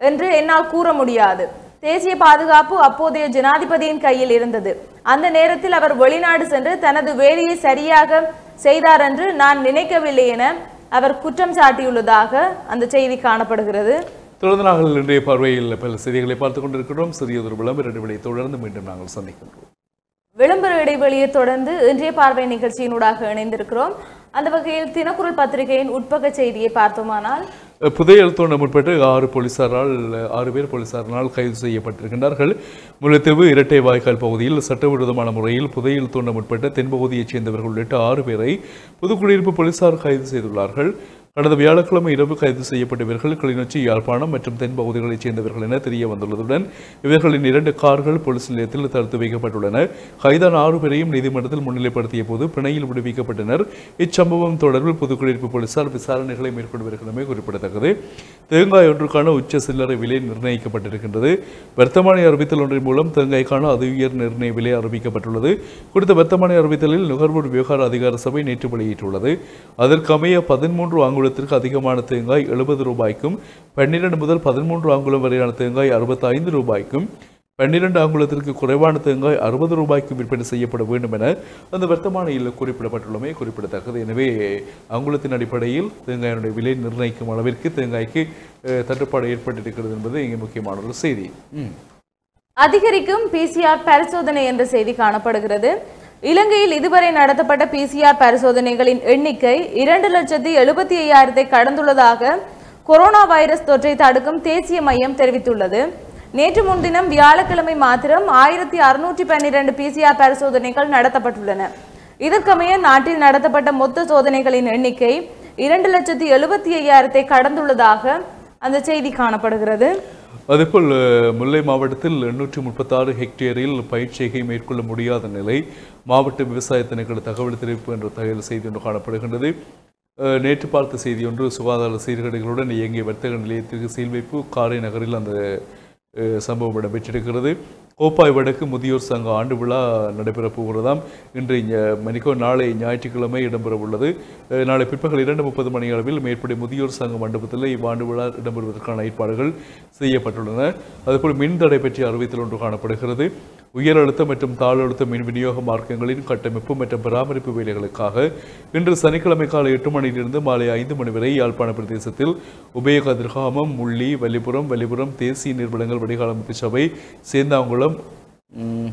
என்று என்னால் கூற முடியாது தேசிய பாதுகாப்பு அப்போதைய ஜனாதிபதியின் கையில் இருந்தது அந்த நேரத்தில் அவர் வெளிநாடு சென்று தனது வேலையை சரியாக செய்தார் என்று நான் நினைக்கவில்லை என அவர் குற்றம் சாட்டியுள்ளதாக அந்த செய்தி காணப்படுகிறது தொடர்ந்து நாங்கள் இன்றைய பார்வையில் பல செய்திகளை பார்த்துக் கொண்டிருக்கிறோம் சிறியதொரு விளம்பர இடைவெளியை தொடர்ந்து மீண்டும் நாங்கள் சந்திக்கின்றோம் விளம்பர இடைவெளியை தொடர்ந்து இன்றைய பார்வை நிகழ்ச்சியினூடாக இணைந்திருக்கிறோம் அந்த வகையில் தினக்குரல் பத்திரிகையின் உட்பக்க செய்தியை பார்த்தோமானால் புதையல் தோண்ட முற்பட்டு ஆறு போலீசாரால் ஆறு பேர் போலீசாரினால் கைது செய்யப்பட்டிருக்கின்றார்கள் முல்லைத்தீவு இரட்டை வாய்க்கால் பகுதியில் சட்டவிரோதமான முறையில் புதையல் தோண்ட முற்பட்ட தென்பகுதியைச் சேர்ந்தவர்கள் உள்ளிட்ட ஆறு பேரை புதுக்குடியிருப்பு போலீசார் கைது செய்துள்ளார்கள் கடந்த வியாழக்கிழமை இரவு கைது செய்யப்பட்டவர்கள் கிளிநொச்சி யாழ்ப்பாணம் மற்றும் தென் பகுதிகளைச் சேர்ந்தவர்கள் என தெரிய வந்துள்ளதுடன் இவர்களின் இரண்டு கார்கள் போலீஸ் நிலையத்தில் தடுத்து வைக்கப்பட்டுள்ளன கைதான ஆறு பேரையும் நீதிமன்றத்தில் முன்னிலைப்படுத்திய போது பிணையில் விடுவிக்கப்பட்டனர் இச்சம்பவம் தொடர்பில் புதுக்குடியிருப்பு போலீசார் விசாரணைகளை மேற்கொண்டு வருகின்றமை குறிப்பிடத்தக்கது தேங்காய் ஒன்றுக்கான உச்ச சில்லறை விலை நிர்ணயிக்கப்பட்டிருக்கின்றது வர்த்தமானி அறிவித்தல் ஒன்றின் மூலம் தேங்காய்க்கான அதி உயர் நிர்ணய விலை அறிவிக்கப்பட்டுள்ளது குறித்த வர்த்தமானி அறிவித்தலில் நுகர்வோர் விவகார அதிகார சபை நேற்று வெளியிட்டுள்ளது அதற்கமைய பதிமூன்று அங்குலத்திற்கு அதிகமான தேங்காய் எழுபது ரூபாய்க்கும் பன்னிரண்டு முதல் பதிமூன்று அங்குலம் வரையான தேங்காய் அறுபத்தைந்து ரூபாய்க்கும் பன்னிரண்டு அங்குலத்திற்கு குறைவான தேங்காய் அறுபது ரூபாய்க்கு விற்பனை செய்யப்பட வேண்டும் என அந்த வர்த்தமானியில் குறிப்பிடப்பட்டுள்ளமை குறிப்பிடத்தக்கது எனவே அங்குலத்தின் அடிப்படையில் தேங்காயினுடைய விலை நிர்ணயிக்கும் அளவிற்கு தேங்காய்க்கு அஹ், தட்டுப்பாடு ஏற்பட்டிருக்கிறது என்பது இங்கே முக்கியமான ஒரு செய்தி ம். அதிகரிக்கும் பிசிஆர் பரிசோதனை என்ற செய்தி காணப்படுகிறது இலங்கையில் இதுவரை நடத்தப்பட்ட பிசிஆர் பரிசோதனைகளின் எண்ணிக்கை இரண்டு லட்சத்தி எழுபத்தி ஐயாயிரத்தை கடந்துள்ளதாக கொரோனா வைரஸ் தொற்றை தடுக்கும் தேசிய மையம் தெரிவித்துள்ளது நேற்று முன்தினம் வியாழக்கிழமை மாத்திரம் ஆயிரத்தி அறுநூற்றி பன்னிரண்டு பிசிஆர் பரிசோதனைகள் நடத்தப்பட்டுள்ளன இதற்கமைய நாட்டில் நடத்தப்பட்ட மொத்த சோதனைகளின் எண்ணிக்கை இரண்டு லட்சத்தி எழுபத்தி ஐயாயிரத்தை கடந்துள்ளதாக அந்த செய்தி காணப்படுகிறது அதேபோல் அஹ், முல்லை மாவட்டத்தில் எண்ணூற்றி முப்பத்தாறு ஹெக்டேரில் பயிர்ச்செய்கை மேற்கொள்ள முடியாத நிலை மாவட்ட விவசாய திணைக்கள தகவல் தெரிவிப்பு என்ற தகவல் செய்தி ஒன்று காணப்படுகின்றது அஹ், நேற்று பார்த்த செய்தி ஒன்று சுகாதார சீர்கேடுகளுடன் இயங்கிய வர்த்தக நிலையத்திற்கு சீல் வைப்பு காரை நகரில் அந்த அஹ், சம்பவம் இடம்பெற்றிருக்கிறது கோப்பாய் வடக்கு முதியோர் சங்க ஆண்டு விழா நடைபெறப் போகிறதாம் இன்று ஞ- மணிக்கோ நாளை ஞாயிற்றுக்கிழமை இடம்பெற உள்ளது அஹ், நாளை பிற்பகல் இரண்டு முப்பது மணி அளவில் மேற்படி முதியோர் சங்க மண்டபத்தில் இவ்வாண்டு விழா இடம்பெறுவதற்கான ஏற்பாடுகள் செய்யப்பட்டுள்ளன அதுபோல் மின் தடை பற்றிய அறிவித்தல் ஒன்று காணப்படுகிறது உயர் அழுத்த மற்றும் தாழழுத்த மின் விநியோக மார்க்கங்களின் கட்டமைப்பு மற்றும் பராமரிப்பு வேலைகளுக்காக இன்று சனிக்கிழமை காலை எட்டு மணியிலிருந்து மாலை ஐந்து மணி வரை யாழ்ப்பாண பிரதேசத்தில் உபய கதிர்காமம் முள்ளி வல்லிபுரம் வல்லிபுரம் தேசிய நீர்வளங்கள் வடிகாலமைப்பு சபை சேந்தாங்குளம் உம்,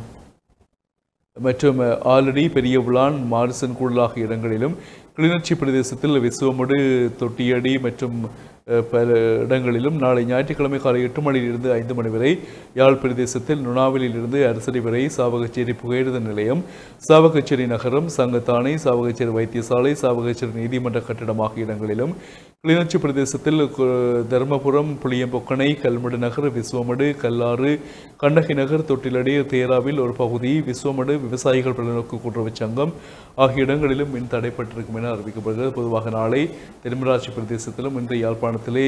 மற்றும் ஆலடி பெரிய விளான் மாரிசன் கூடல் ஆகிய இடங்களிலும் கிளிநொச்சி பிரதேசத்தில் விசுவமுடு தொட்டியடி மற்றும் அஹ், பல இடங்களிலும் நாளை ஞாயிற்றுக்கிழமை காலை எட்டு மணியிலிருந்து ஐந்து மணி வரை யாழ் பிரதேசத்தில் நுணாவிலிருந்து அரசடி வரை சாவகச்சேரி புகையிரத நிலையம் சாவகச்சேரி நகரம் சங்கத்தானை சாவகச்சேரி வைத்தியசாலை சாவகச்சேரி நீதிமன்ற கட்டிடம் ஆகிய இடங்களிலும் கிளிநொச்சி பிரதேசத்தில் கு- தர்மபுரம் புளியம்பொக்கனை கல்மடு நகர் விஸ்வமடு கல்லாறு கண்ணகி நகர் தொட்டிலடி தேராவில் ஒரு பகுதி விஸ்வமடு விவசாயிகள் பலநோக்கு கூட்டுறவு சங்கம் ஆகிய இடங்களிலும் மின் தடைப்பட்டிருக்கும் என அறிவிக்கப்படுகிறது பொதுவாக நாளை தென்மராட்சி பிரதேசத்திலும் இன்று யாழ்ப்பாணத்திலே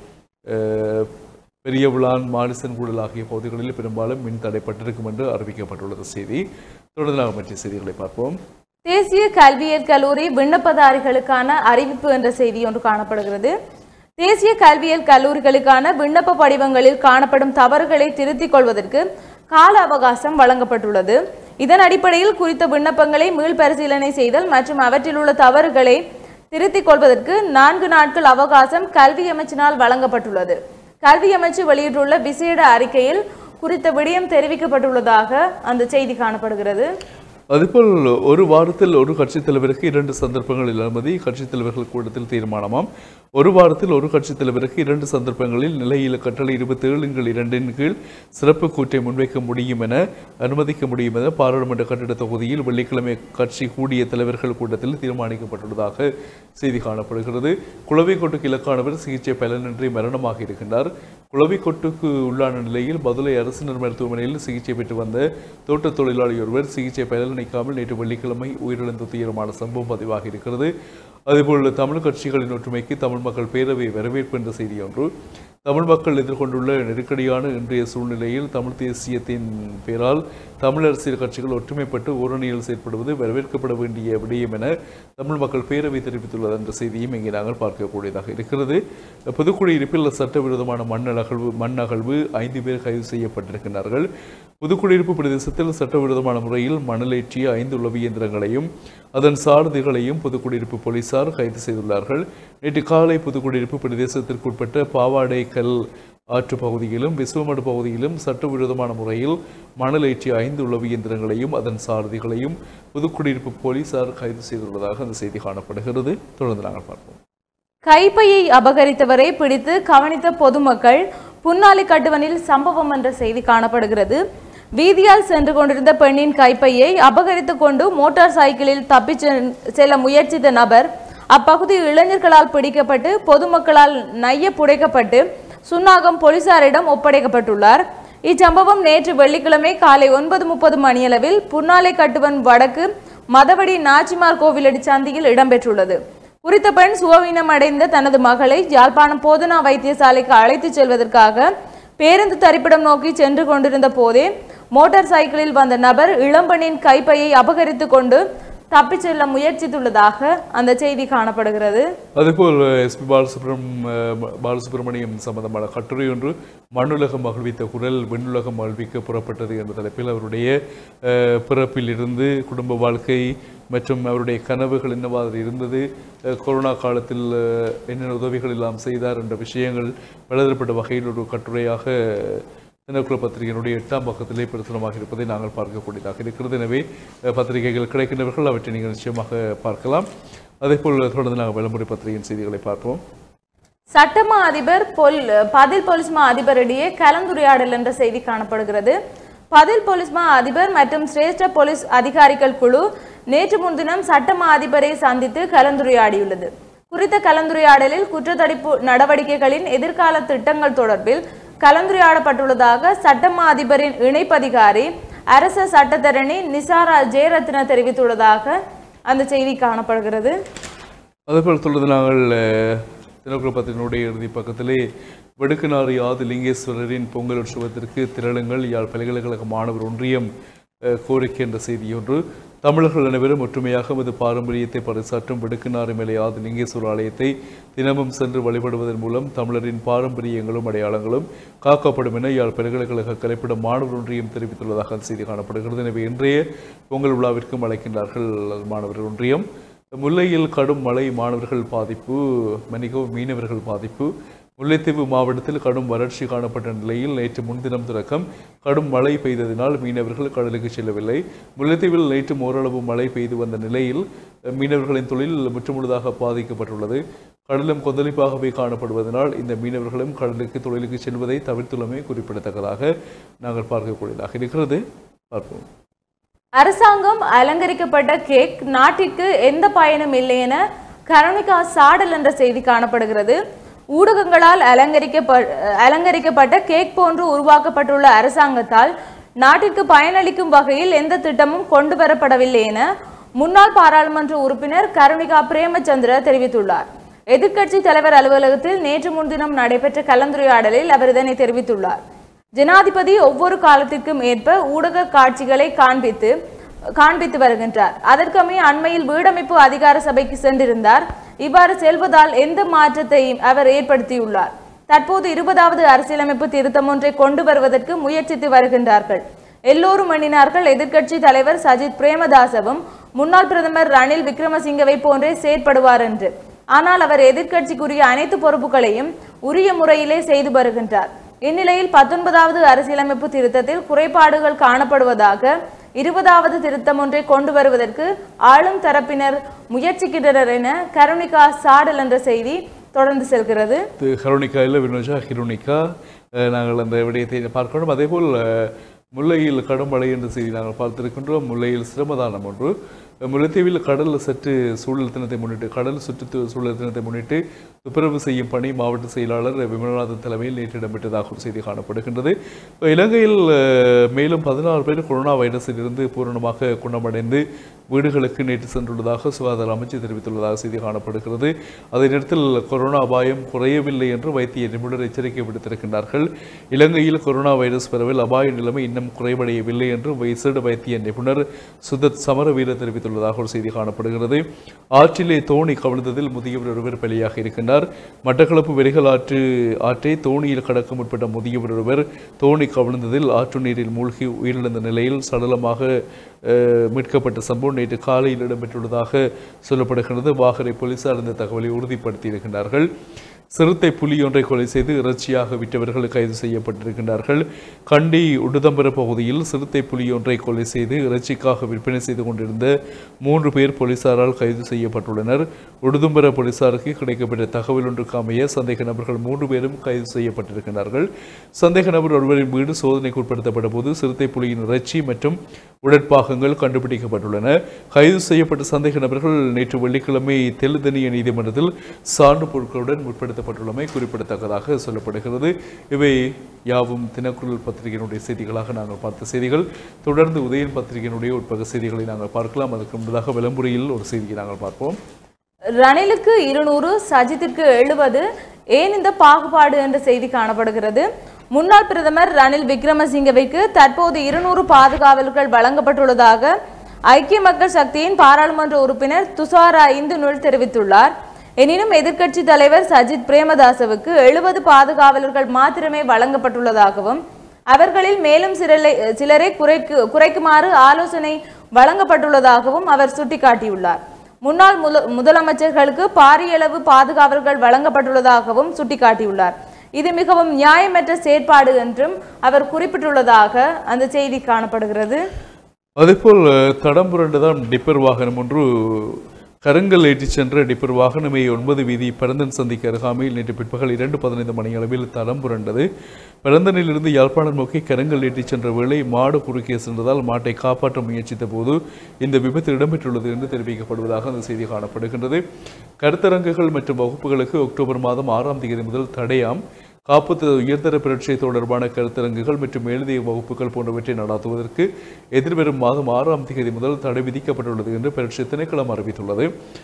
அஹ், பெரிய விளான் மானிசன் கூடல் ஆகிய பகுதிகளில் பெரும்பாலும் மின் தடைப்பட்டிருக்கும் என்று அறிவிக்கப்பட்டுள்ளது செய்தி தொடர்ந்து நாம் மற்ற செய்திகளை பார்ப்போம் தேசிய கல்வியியல் கல்லூரி விண்ணப்பதாரிகளுக்கான அறிவிப்பு என்ற செய்தி ஒன்று காணப்படுகிறது தேசிய கல்வியியல் கல்லூரிகளுக்கான விண்ணப்ப படிவங்களில் காணப்படும் தவறுகளை திருத்திக் கொள்வதற்கு கால அவகாசம் வழங்கப்பட்டுள்ளது இதன் அடிப்படையில் குறித்த விண்ணப்பங்களை மீள்பரிசீலனை செய்தல் மற்றும் அவற்றில் உள்ள தவறுகளை திருத்திக் கொள்வதற்கு நான்கு நாட்கள் அவகாசம் கல்வி அமைச்சினால் வழங்கப்பட்டுள்ளது கல்வி அமைச்சு வெளியிட்டுள்ள விசேட அறிக்கையில் குறித்த விடயம் தெரிவிக்கப்பட்டுள்ளதாக அந்த செய்தி காணப்படுகிறது அதுபோல் ஒரு வாரத்தில் ஒரு கட்சித் தலைவருக்கு இரண்டு சந்தர்ப்பங்களில் அனுமதி கட்சித் தலைவர்கள் கூட்டத்தில் தீர்மானமாம் ஒரு வாரத்தில் ஒரு கட்சித் தலைவருக்கு இரண்டு சந்தர்ப்பங்களில் நிலையில கட்டளை இருபத்தி ஏழுங்கள் இரண்டின் கீழ் சிறப்பு கூட்டை முன்வைக்க முடியும் என அனுமதிக்க முடியும் என பாராளுமன்ற கட்டிட தொகுதியில் வெள்ளிக்கிழமை கட்சி கூடிய தலைவர்கள் கூட்டத்தில் தீர்மானிக்கப்பட்டுள்ளதாக செய்தி காணப்படுகிறது குளவிக்கொட்டுக்கு இலக்கானவர் சிகிச்சை பலனின்றி மரணமாக இருக்கின்றார் குளவிக்கொட்டுக்கு உள்ளான நிலையில் பதுளை அரசினர் மருத்துவமனையில் சிகிச்சை பெற்று வந்த தோட்ட தொழிலாளி ஒருவர் சிகிச்சை பலனளிக்காமல் நேற்று வெள்ளிக்கிழமை உயிரிழந்த துயரமான சம்பவம் பதிவாகி இருக்கிறது அதேபோல் தமிழ் கட்சிகளின் ஒற்றுமைக்கு தமிழ் மக்கள் பேரவை வரவேற்பு என்ற செய்தி ஒன்று தமிழ் மக்கள் எதிர்கொண்டுள்ள நெருக்கடியான இன்றைய சூழ்நிலையில் தமிழ் தேசியத்தின் பெயரால் தமிழ் அரசியல் கட்சிகள் ஒற்றுமைப்பட்டு ஓரணியில் செயற்படுவது வரவேற்கப்பட வேண்டிய விடயம் என தமிழ் மக்கள் பேரவை தெரிவித்துள்ளது என்ற செய்தியும் இங்கே நாங்கள் பார்க்கக்கூடியதாக இருக்கிறது புதுக்குடியிருப்பில் சட்டவிரோதமான மண் அகழ்வு மண் அகழ்வு ஐந்து பேர் கைது செய்யப்பட்டிருக்கிறார்கள் புதுக்குடியிருப்பு பிரதேசத்தில் சட்டவிரோதமான முறையில் மணலேற்றிய ஐந்து உளவு இயந்திரங்களையும் அதன் சாரதிகளையும் புதுக்குடியிருப்பு போலீசார் கைது செய்துள்ளார்கள் நேற்று காலை புதுக்குடியிருப்பு பிரதேசத்திற்குட்பட்ட பாவாடை கல் ஆற்று பகுதியிலும் விசுவமடு பகுதியிலும் சட்டவிரோதமான முறையில் மணல் ஏற்றிய ஐந்து உளவு இயந்திரங்களையும் அதன் சாரதிகளையும் புதுக்குடியிருப்பு போலீசார் கைது செய்துள்ளதாக அந்த செய்தி காணப்படுகிறது தொடர்ந்து நாங்கள் பார்ப்போம் கைப்பையை அபகரித்தவரை பிடித்து கவனித்த பொதுமக்கள் புன்னாலி கட்டுவனில் சம்பவம் என்ற செய்தி காணப்படுகிறது வீதியால் சென்று கொண்டிருந்த பெண்ணின் கைப்பையை அபகரித்துக் கொண்டு மோட்டார் சைக்கிளில் தப்பிச் சென்- செல்ல முயற்சித்த நபர் அப்பகுதி இளைஞர்களால் பிடிக்கப்பட்டு பொதுமக்களால் நைய புடைக்கப்பட்டு சுன்னாகம் போலீசாரிடம் ஒப்படைக்கப்பட்டுள்ளார் இச்சம்பவம் நேற்று வெள்ளிக்கிழமை காலை ஒன்பது முப்பது மணியளவில் புன்னாலை கட்டுவன் வடக்கு மதவடி நாச்சிமார் கோவிலடி சந்தியில் இடம்பெற்றுள்ளது குறித்த பெண் சுகவீனம் அடைந்த தனது மகளை யாழ்ப்பாணம் போதனா வைத்தியசாலைக்கு அழைத்துச் செல்வதற்காக பேருந்து தரிப்பிடம் நோக்கி சென்று கொண்டிருந்த போதே மோட்டார் சைக்கிளில் வந்த நபர் இளம்பெண்ணின் கைப்பையை அபகரித்துக் கொண்டு தப்பிச் செல்ல முயற்சித்துள்ளதாக அந்த செய்தி காணப்படுகிறது அதேபோல் எஸ்பி பாலசுப்ரம் பாலசுப்ரமணியம் சம்பந்தமான கட்டுரை ஒன்று மண்ணுலகம் மகிழ்வித்த குரல் விண்ணுலகம் மகிழ்விக்க புறப்பட்டது என்ற தலைப்பில் அவருடைய அஹ், பிறப்பிலிருந்து குடும்ப வாழ்க்கை மற்றும் அவருடைய கனவுகள் என்னவாறு இருந்தது அஹ், கொரோனா காலத்தில் அஹ், என்னென்ன உதவிகள் எல்லாம் செய்தார் என்ற விஷயங்கள் பலதரப்பட்ட வகையில் ஒரு கட்டுரையாக தினக்குழு பத்திரிகையினுடைய எட்டாம் பக்கத்திலே பிரசுரமாக இருப்பதை நாங்கள் பார்க்கக்கூடியதாக இருக்கிறது எனவே அஹ், பத்திரிகைகள் கிடைக்கின்றவர்கள் அவற்றை நீங்கள் நிச்சயமாக பார்க்கலாம் அதேபோல் தொடர்ந்து நாங்கள் விளம்பர பத்திரிகையின் செய்திகளை பார்ப்போம் சட்டமா அதிபர் பொல் பதில் பொலிஸ்மா அதிபரிடையே கலந்துரையாடல் என்ற செய்தி காணப்படுகிறது பதில் பொலிஸ்மா அதிபர் மற்றும் சிரேஷ்ட போலீஸ் அதிகாரிகள் குழு நேற்று முன்தினம் சட்டமா அதிபரை சந்தித்து கலந்துரையாடியுள்ளது குறித்த கலந்துரையாடலில் குற்றத்தடுப்பு நடவடிக்கைகளின் எதிர்கால திட்டங்கள் தொடர்பில் கலந்துரையாடப்பட்டுள்ளதாக சட்டமா அதிபரின் இணைப்பதிகாரி அரச சட்டத்தரணி நிசாரா ஜெயரத்ன தெரிவித்துள்ளதாக அந்த செய்தி காணப்படுகிறது அதேபோல் தொடர்ந்து நாங்கள் அஹ், தினக்குழு பத்திரிகையினுடைய இறுதி பக்கத்திலே வெடுக்குநாறு யாது லிங்கேஸ்வரரின் பொங்கல் உற்சவத்திற்கு திரளுங்கள் யாழ் பல்கலைக்கழக மாணவர் ஒன்றியம் அஹ், கோரிக்கை என்ற செய்தியொன்று தமிழர்கள் அனைவரும் ஒற்றுமையாக நமது பாரம்பரியத்தை பறைசாற்றும் வெடுக்குநாறு மேலே யாது லிங்கேஸ்வரர் ஆலயத்தை தினமும் சென்று வழிபடுவதன் மூலம் தமிழரின் பாரம்பரியங்களும் அடையாளங்களும் காக்கப்படும் என யாழ் பல்கலைக்கழக கலைப்பிட மாணவர் ஒன்றியம் தெரிவித்துள்ளதாக அந்த செய்தி காணப்படுகிறது எனவே இன்றைய பொங்கல் விழாவிற்கும் அழைக்கின்றார்கள் மாணவர் ஒன்றியம் முல்லையில் கடும் மழை மாணவர்கள் பாதிப்பு மன்னிக்கவும் மீனவர்கள் பாதிப்பு முல்லைத்தீவு மாவட்டத்தில் கடும் வறட்சி காணப்பட்ட நிலையில் நேற்று முன்தினம் தொடக்கம் கடும் மழை பெய்ததினால் மீனவர்கள் கடலுக்கு செல்லவில்லை முல்லைத்தீவில் நேற்று ஓரளவு மழை பெய்து வந்த நிலையில் மீனவர்களின் தொழில் முற்றுமுழுதாக பாதிக்கப்பட்டுள்ளது கடலும் கொந்தளிப்பாகவே காணப்படுவதனால் இந்த மீனவர்களும் கடலுக்கு தொழிலுக்கு செல்வதை தவிர்த்துள்ளமை குறிப்பிடத்தக்கதாக நாங்கள் பார்க்கக்கூடியதாக இருக்கிறது பார்ப்போம் அரசாங்கம் அலங்கரிக்கப்பட்ட கேக் நாட்டிற்கு எந்த பயனும் இல்லை என கருணிகா சாடல் என்ற செய்தி காணப்படுகிறது ஊடகங்களால் அலங்கரிக்கப்ப அலங்கரிக்கப்பட்ட கேக் போன்று உருவாக்கப்பட்டுள்ள அரசாங்கத்தால் நாட்டிற்கு பயனளிக்கும் வகையில் எந்த திட்டமும் கொண்டு வரப்படவில்லை என முன்னாள் பாராளுமன்ற உறுப்பினர் கருணிகா பிரேமச்சந்திர தெரிவித்துள்ளார் எதிர்க்கட்சி தலைவர் அலுவலகத்தில் நேற்று முன்தினம் நடைபெற்ற கலந்துரையாடலில் அவர் இதனை தெரிவித்துள்ளார் ஜனாதிபதி ஒவ்வொரு காலத்திற்கும் ஏற்ப ஊடக காட்சிகளை காண்பித்து காண்பித்து வருகின்றார் அதற்கமைய அண்மையில் வீடமைப்பு அதிகார சபைக்கு சென்றிருந்தார் இவ்வாறு செல்வதால் எந்த மாற்றத்தையும் அவர் ஏற்படுத்தியுள்ளார் தற்போது இருபதாவது அரசியலமைப்பு திருத்தம் ஒன்றை கொண்டு வருவதற்கு முயற்சித்து வருகின்றார்கள் எல்லோரும் எண்ணினார்கள் எதிர்க்கட்சி தலைவர் சஜித் பிரேமதாசவும் முன்னாள் பிரதமர் ரணில் விக்ரமசிங்கவை போன்றே செயற்படுவார் என்று ஆனால் அவர் எதிர்க்கட்சிக்குரிய அனைத்து பொறுப்புகளையும் உரிய முறையிலே செய்து வருகின்றார் இந்நிலையில் பத்தொன்பதாவது அரசியலமைப்பு திருத்தத்தில் குறைபாடுகள் காணப்படுவதாக இருபதாவது திருத்தம் ஒன்றை கொண்டு வருவதற்கு ஆளும் தரப்பினர் முயற்சிக்கின்றனர் என கருணிகா சாடல் என்ற செய்தி தொடர்ந்து செல்கிறது இது ஹரோனிகா இல்லை வினோஜா ஹிரோனிகா அஹ், நாங்கள் அந்த விடயத்தை பார்க்கணும் அதேபோல் அஹ், முல்லையில் கடும் மழை என்ற செய்தி நாங்கள் பார்த்திருக்கின்றோம் முல்லையில் சிரமதானம் ஒன்று முல்லைத்தீவில் கடல் சற்று சூழல் தினத்தை முன்னிட்டு கடல் சுற்று சூழல் தினத்தை முன்னிட்டு துப்புரவு செய்யும் பணி மாவட்ட செயலாளர் விமலநாதன் தலைமையில் நேற்று இடம்பெற்றதாக ஒரு செய்தி காணப்படுகின்றது இலங்கையில் அஹ், மேலும் பதினாறு பேர் கொரோனா வைரஸிலிருந்து பூரணமாக குணமடைந்து வீடுகளுக்கு நேற்று சென்றுள்ளதாக சுகாதார அமைச்சு தெரிவித்துள்ளதாக செய்தி காணப்படுகிறது அதே நேரத்தில் கொரோனா அபாயம் குறையவில்லை என்று வைத்திய நிபுணர் எச்சரிக்கை விடுத்திருக்கின்றார்கள் இலங்கையில் கொரோனா வைரஸ் பரவல் அபாய நிலைமை இன்னும் குறைவடையவில்லை என்று விசேட வைத்திய நிபுணர் சுதத் சமரவீர தெரிவித்துள்ளதாக ஒரு செய்தி காணப்படுகிறது ஆற்றிலே தோணி கவிழ்ந்ததில் முதியவர் ஒருவர் பலியாக இருக்கின்றார் மட்டக்களப்பு வெறிகள் ஆற்று ஆற்றை தோணியில் கடக்க முற்பட்ட முதியவர் ஒருவர் தோணி கவிழ்ந்ததில் ஆற்று நீரில் மூழ்கி உயிரிழந்த நிலையில் சடலமாக அஹ், மீட்கப்பட்ட சம்பவம் நேற்று காலையில் இடம்பெற்றுள்ளதாக சொல்லப்படுகிறது வாகரை போலீசார் இந்த தகவலை உறுதிப்படுத்தி இருக்கின்றார்கள் சிறுத்தை புலி ஒன்றை கொலை செய்து இறைச்சியாக விற்றவர்கள் கைது செய்யப்பட்டிருக்கின்றார்கள் கண்டி உடுதம்பர பகுதியில் சிறுத்தை புலி ஒன்றை கொலை செய்து இறைச்சிக்காக விற்பனை செய்து கொண்டிருந்த மூன்று பேர் போலீசாரால் கைது செய்யப்பட்டுள்ளனர் உடுதும்பர போலீசாருக்கு கிடைக்கப்பட்ட தகவல் ஒன்றுக்கு அமைய சந்தேக நபர்கள் மூன்று பேரும் கைது செய்யப்பட்டிருக்கிறார்கள் சந்தேக நபர் ஒருவரின் வீடு சோதனைக்கு உட்படுத்தப்பட்ட போது சிறுத்தை புலியின் இறைச்சி மற்றும் உடற்பாகங்கள் கண்டுபிடிக்கப்பட்டுள்ளன கைது செய்யப்பட்ட சந்தேக நபர்கள் நேற்று வெள்ளிக்கிழமை தெலுதனிய நீதிமன்றத்தில் சான்று பொருட்களுடன் முற்படுத்தப்பட்டுள்ளமை குறிப்பிடத்தக்கதாக சொல்லப்படுகிறது இவை யாவும் தினக்குரல் பத்திரிகையினுடைய செய்திகளாக நாங்கள் பார்த்த செய்திகள் தொடர்ந்து உதயன் பத்திரிகையினுடைய உட்பக செய்திகளை நாங்கள் பார்க்கலாம் அதற்கு முன்பதாக விளம்புரையில் ஒரு செய்தியை நாங்கள் பார்ப்போம் ரணிலுக்கு இருநூறு சஜித்திற்கு எழுபது ஏன் இந்த பாகுபாடு என்ற செய்தி காணப்படுகிறது முன்னாள் பிரதமர் ரணில் விக்ரமசிங்கவிற்கு தற்போது இருநூறு பாதுகாவலர்கள் வழங்கப்பட்டுள்ளதாக ஐக்கிய மக்கள் சக்தியின் பாராளுமன்ற உறுப்பினர் துஷாரா இந்துனுள் தெரிவித்துள்ளார் எனினும் எதிர்க்கட்சி தலைவர் சஜித் பிரேமதாசவுக்கு எழுபது பாதுகாவலர்கள் மாத்திரமே வழங்கப்பட்டுள்ளதாகவும் அவர்களில் மேலும் சிலரை சிலரை குறைக்கு குறைக்குமாறு ஆலோசனை வழங்கப்பட்டுள்ளதாகவும் அவர் சுட்டிக்காட்டியுள்ளார் முன்னாள் முல- முதலமைச்சர்களுக்கு பாரியளவு பாதுகாவலர்கள் வழங்கப்பட்டுள்ளதாகவும் சுட்டிக்காட்டியுள்ளார் இது மிகவும் நியாயமற்ற செயற்பாடு என்றும் அவர் குறிப்பிட்டுள்ளதாக அந்த செய்தி காணப்படுகிறது அதேபோல் தடம் புரண்டுதான் டிப்பர் வாகனம் ஒன்று கருங்கல் ஏற்றிச் சென்ற டிப்பர் வாகனமே ஒன்பது வீதி பரந்தன் சந்திக்கு அருகாமையில் நேற்று பிற்பகல் இரண்டு பதினைந்து மணி அளவில் தடம் புரண்டது பரந்தனிலிருந்து யாழ்ப்பாணம் நோக்கி கருங்கல் ஏற்றிச் சென்ற வேளை மாடு குறுக்கே சென்றதால் மாட்டை காப்பாற்ற முயற்சித்த போது இந்த விபத்து இடம்பெற்றுள்ளது என்று தெரிவிக்கப்படுவதாக அந்த செய்தி காணப்படுகின்றது கருத்தரங்குகள் மற்றும் வகுப்புகளுக்கு அக்டோபர் மாதம் ஆறாம் தேதி முதல் தடையாம் காப்புத்த உயர்தர பரீட்சை தொடர்பான கருத்தரங்குகள் மற்றும் எழுதிய வகுப்புகள் போன்றவற்றை நடாத்துவதற்கு எதிர்வரும் மாதம் ஆறாம் தேதி முதல் தடை விதிக்கப்பட்டுள்ளது என்று பரீட்சை திணைக்களம் அறிவித்துள்ளது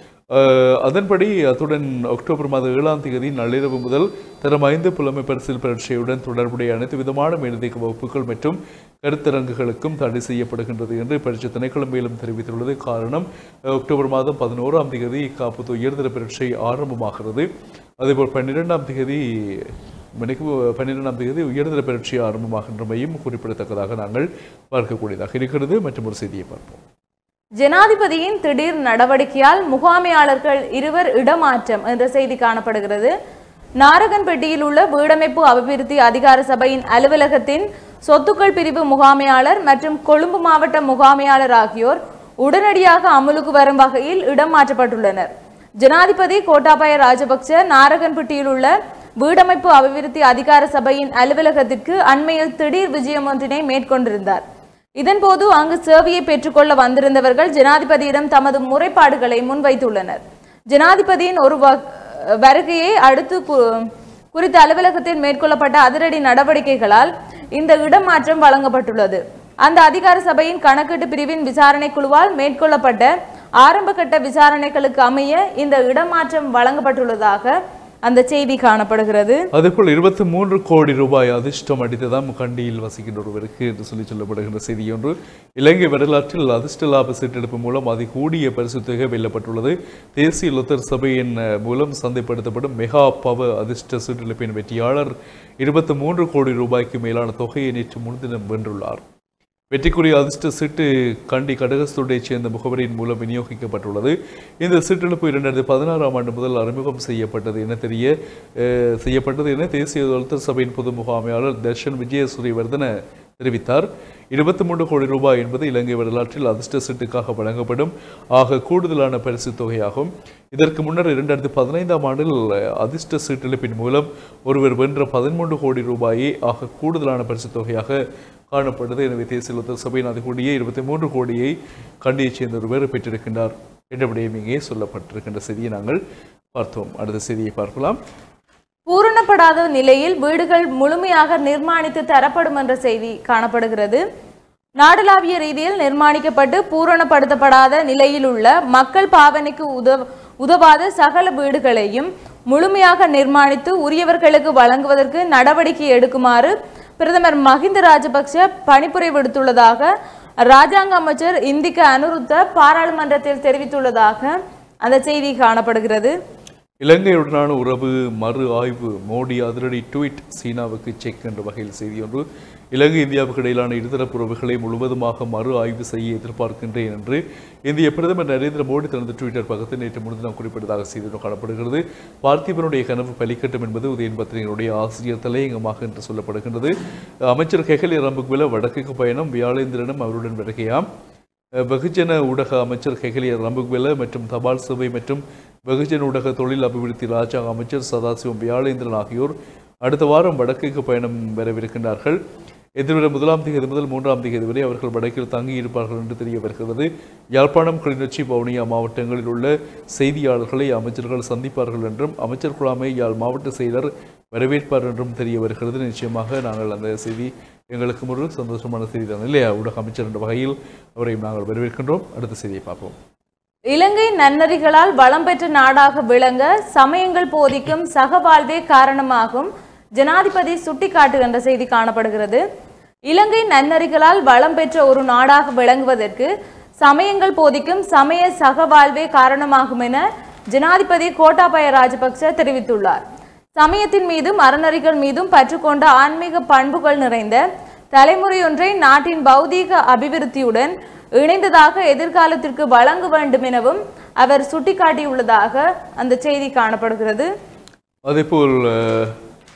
அஹ், அதன்படி அத்துடன் அக்டோபர் மாதம் ஏழாம் தேதி நள்ளிரவு முதல் தரம் ஐந்து புலமை பரிசில் பரீட்சையுடன் தொடர்புடைய அனைத்து விதமான மேலதிக வகுப்புகள் மற்றும் கருத்தரங்குகளுக்கும் தடை செய்யப்படுகின்றது என்று பரீட்சை திணைக்களம் மேலும் தெரிவித்துள்ளது காரணம் அக்டோபர் மாதம் பதினோராம் தேதி காப்புத்த உயர்தர பரீட்சை ஆரம்பமாகிறது அதேபோல் பன்னிரெண்டாம் தேதி மணிக்கு பன்னிரெண்டாம் தேதி உயர்தர பரீட்சை ஆரம்பமாகின்றமையும் குறிப்பிடத்தக்கதாக நாங்கள் பார்க்கக்கூடியதாக இருக்கிறது மற்றும் ஒரு செய்தியை பார்ப்போம் ஜனாதிபதியின் திடீர் நடவடிக்கையால் முகாமையாளர்கள் இருவர் இடமாற்றம் என்ற செய்தி காணப்படுகிறது நாரகன்பேட்டையில் உள்ள வீடமைப்பு அபிவிருத்தி அதிகார சபையின் அலுவலகத்தின் சொத்துக்கள் பிரிவு முகாமையாளர் மற்றும் கொழும்பு மாவட்ட முகாமையாளர் ஆகியோர் உடனடியாக அமலுக்கு வரும் வகையில் இடம் மாற்றப்பட்டுள்ளனர் ஜனாதிபதி கோட்டாபய ராஜபக்ச நாரகன்பட்டியில் உள்ள வீடமைப்பு அபிவிருத்தி அதிகார சபையின் அலுவலகத்திற்கு அண்மையில் திடீர் விஜயம் ஒன்றினை மேற்கொண்டிருந்தார் இதன்போது அங்கு சேவையை பெற்றுக்கொள்ள வந்திருந்தவர்கள் ஜனாதிபதியிடம் தமது முறைப்பாடுகளை முன்வைத்துள்ளனர் ஜனாதிபதியின் ஒரு வ- வருகையை அடுத்து கு- குறித்த அலுவலகத்தில் மேற்கொள்ளப்பட்ட அதிரடி நடவடிக்கைகளால் இந்த இடமாற்றம் வழங்கப்பட்டுள்ளது அந்த அதிகார சபையின் கணக்கீட்டு பிரிவின் விசாரணை குழுவால் மேற்கொள்ளப்பட்ட ஆரம்பகட்ட விசாரணைகளுக்கு அமைய இந்த இடமாற்றம் வழங்கப்பட்டுள்ளதாக அந்த செய்தி காணப்படுகிறது அதேபோல் இருபத்தி மூன்று கோடி ரூபாய் அதிர்ஷ்டம் அடித்ததாம் கண்டியில் வசிக்கின்ற ஒருவருக்கு என்று சொல்லி சொல்லப்படுகின்ற செய்தி ஒன்று இலங்கை வரலாற்றில் அதிர்ஷ்ட லாப சீட்டெடுப்பு மூலம் அதிகூடிய பரிசு தொகை வெல்லப்பட்டுள்ளது தேசிய லுத்தர் சபையின் அஹ், மூலம் சந்தைப்படுத்தப்படும் மெகா பவ அதிர்ஷ்ட சீட்டெடுப்பின் வெற்றியாளர் இருபத்தி மூன்று கோடி ரூபாய்க்கு மேலான தொகையை நேற்று முன்தினம் வென்றுள்ளார் வெற்றிக்குரிய அதிர்ஷ்ட சீட்டு கண்டி கடகஸ்தூடைச் சேர்ந்த முகவரியின் மூலம் விநியோகிக்கப்பட்டுள்ளது இந்த சீட்டெடுப்பு இரண்டாயிரத்தி பதினாறாம் ஆண்டு முதல் அறிமுகம் செய்யப்பட்டது என தெரிய அஹ், செய்யப்பட்டது என தேசிய தொழில்துறை சபையின் பொது முகாமையாளர் தர்ஷன் விஜயசூரியவர்தன தெரிவித்தார் இருபத்தி மூன்று கோடி ரூபாய் என்பது இலங்கை வரலாற்றில் அதிர்ஷ்ட சீட்டுக்காக வழங்கப்படும் ஆக கூடுதலான பரிசு தொகையாகும் இதற்கு முன்னர் இரண்டாயிரத்தி பதினைந்தாம் ஆண்டில் அஹ், அதிர்ஷ்ட சீட்டெடுப்பின் மூலம் ஒருவர் வென்ற பதிமூன்று கோடி ரூபாயை ஆக கூடுதலான பரிசு தொகையாக காணப்பட்டது எனவே தேசிய ஒத்தர் சபையின் அதிகூடிய இருபத்தி மூன்று கோடியை கண்டியைச் சேர்ந்த ஒருவர் பெற்றிருக்கின்றார் என்ற விடயம் இங்கே சொல்லப்பட்டிருக்கின்ற செய்தியை நாங்கள் பார்த்தோம் அடுத்த செய்தியை பார்க்கலாம் பூரணப்படாத நிலையில் வீடுகள் முழுமையாக நிர்மாணித்து தரப்படும் என்ற செய்தி காணப்படுகிறது நாடளாவிய ரீதியில் நிர்மாணிக்கப்பட்டு பூரணப்படுத்தப்படாத நிலையில் உள்ள மக்கள் பாவனைக்கு உதவ உதவாத சகல வீடுகளையும் முழுமையாக நிர்மாணித்து உரியவர்களுக்கு வழங்குவதற்கு நடவடிக்கை எடுக்குமாறு பிரதமர் மஹிந்த ராஜபக்ஷ பணிப்புரை விடுத்துள்ளதாக ராஜாங்க அமைச்சர் இந்திக்க அனுருத்த பாராளுமன்றத்தில் தெரிவித்துள்ளதாக அந்த செய்தி காணப்படுகிறது இலங்கையுடனான உறவு மறு ஆய்வு மோடி அதிரடி ட்வீட் சீனாவுக்கு செக் என்ற வகையில் செய்தி ஒன்று இலங்கை இந்தியாவுக்கு இடையிலான இருதரப்பு உறவுகளை முழுவதுமாக மறு ஆய்வு செய்ய எதிர்பார்க்கின்றேன் என்று இந்திய பிரதமர் நரேந்திர மோடி தனது ட்விட்டர் பக்கத்தில் நேற்று முன்தினம் குறிப்பிட்டதாக செய்தி ஒன்று காணப்படுகிறது பார்த்திபனுடைய கனவு பலிக்கட்டும் என்பது உதயன் பத்திரிகையினுடைய ஆசிரியர் தலையங்கமாக என்று சொல்லப்படுகின்றது அமைச்சர் ஹெகலி ரம்புக்வில வடக்குக்கு பயணம் வியாழேந்திரனும் அவருடன் வருகையாம் வெகுஜன ஊடக அமைச்சர் ஹெகலிய ரம்புக்வெல மற்றும் தபால் சேவை மற்றும் வெகுஜன ஊடக தொழில் அபிவிருத்தி ராஜாங்க அமைச்சர் சதாசிவம் வியாழேந்திரன் ஆகியோர் அடுத்த வாரம் வடக்குக்கு பயணம் வரவிருக்கின்றார்கள் எதிர்வரும் முதலாம் தேதி முதல் மூன்றாம் தேதி வரை அவர்கள் வடக்கில் தங்கி இருப்பார்கள் என்று தெரிய வருகிறது யாழ்ப்பாணம் கிளிநொச்சி வவுனியா மாவட்டங்களில் உள்ள செய்தியாளர்களை அமைச்சர்கள் சந்திப்பார்கள் என்றும் அமைச்சர் குழாமை யாழ் மாவட்ட செயலர் வரவேற்பார் என்றும் தெரிய வருகிறது நிச்சயமாக நாங்கள் அந்த செய்தி எங்களுக்கு ஒரு சந்தோஷமான செய்தி தான் இல்லையா ஊடக அமைச்சர் என்ற வகையில் அவரையும் நாங்கள் வரவேற்கின்றோம் அடுத்த செய்தியை பார்ப்போம் இலங்கை நன்னறிகளால் வளம் பெற்ற நாடாக விளங்க சமயங்கள் போதிக்கும் சகவாழ்வே காரணமாகும் ஜனாதிபதி சுட்டிக்காட்டுகின்ற செய்தி காணப்படுகிறது இலங்கை நன்னறிகளால் வளம் பெற்ற ஒரு நாடாக விளங்குவதற்கு சமயங்கள் போதிக்கும் சமய சகவாழ்வே காரணமாகும் என ஜனாதிபதி கோட்டாபய ராஜபக்ச தெரிவித்துள்ளார் சமயத்தின் மீதும் அறநெறிகள் மீதும் பற்றுக்கொண்ட ஆன்மீக பண்புகள் நிறைந்த தலைமுறையொன்றை நாட்டின் பௌதீக அபிவிருத்தியுடன் இணைந்ததாக எதிர்காலத்திற்கு வழங்க வேண்டும் எனவும் அவர் சுட்டிக்காட்டியுள்ளதாக அந்த செய்தி காணப்படுகிறது அதேபோல் அஹ்,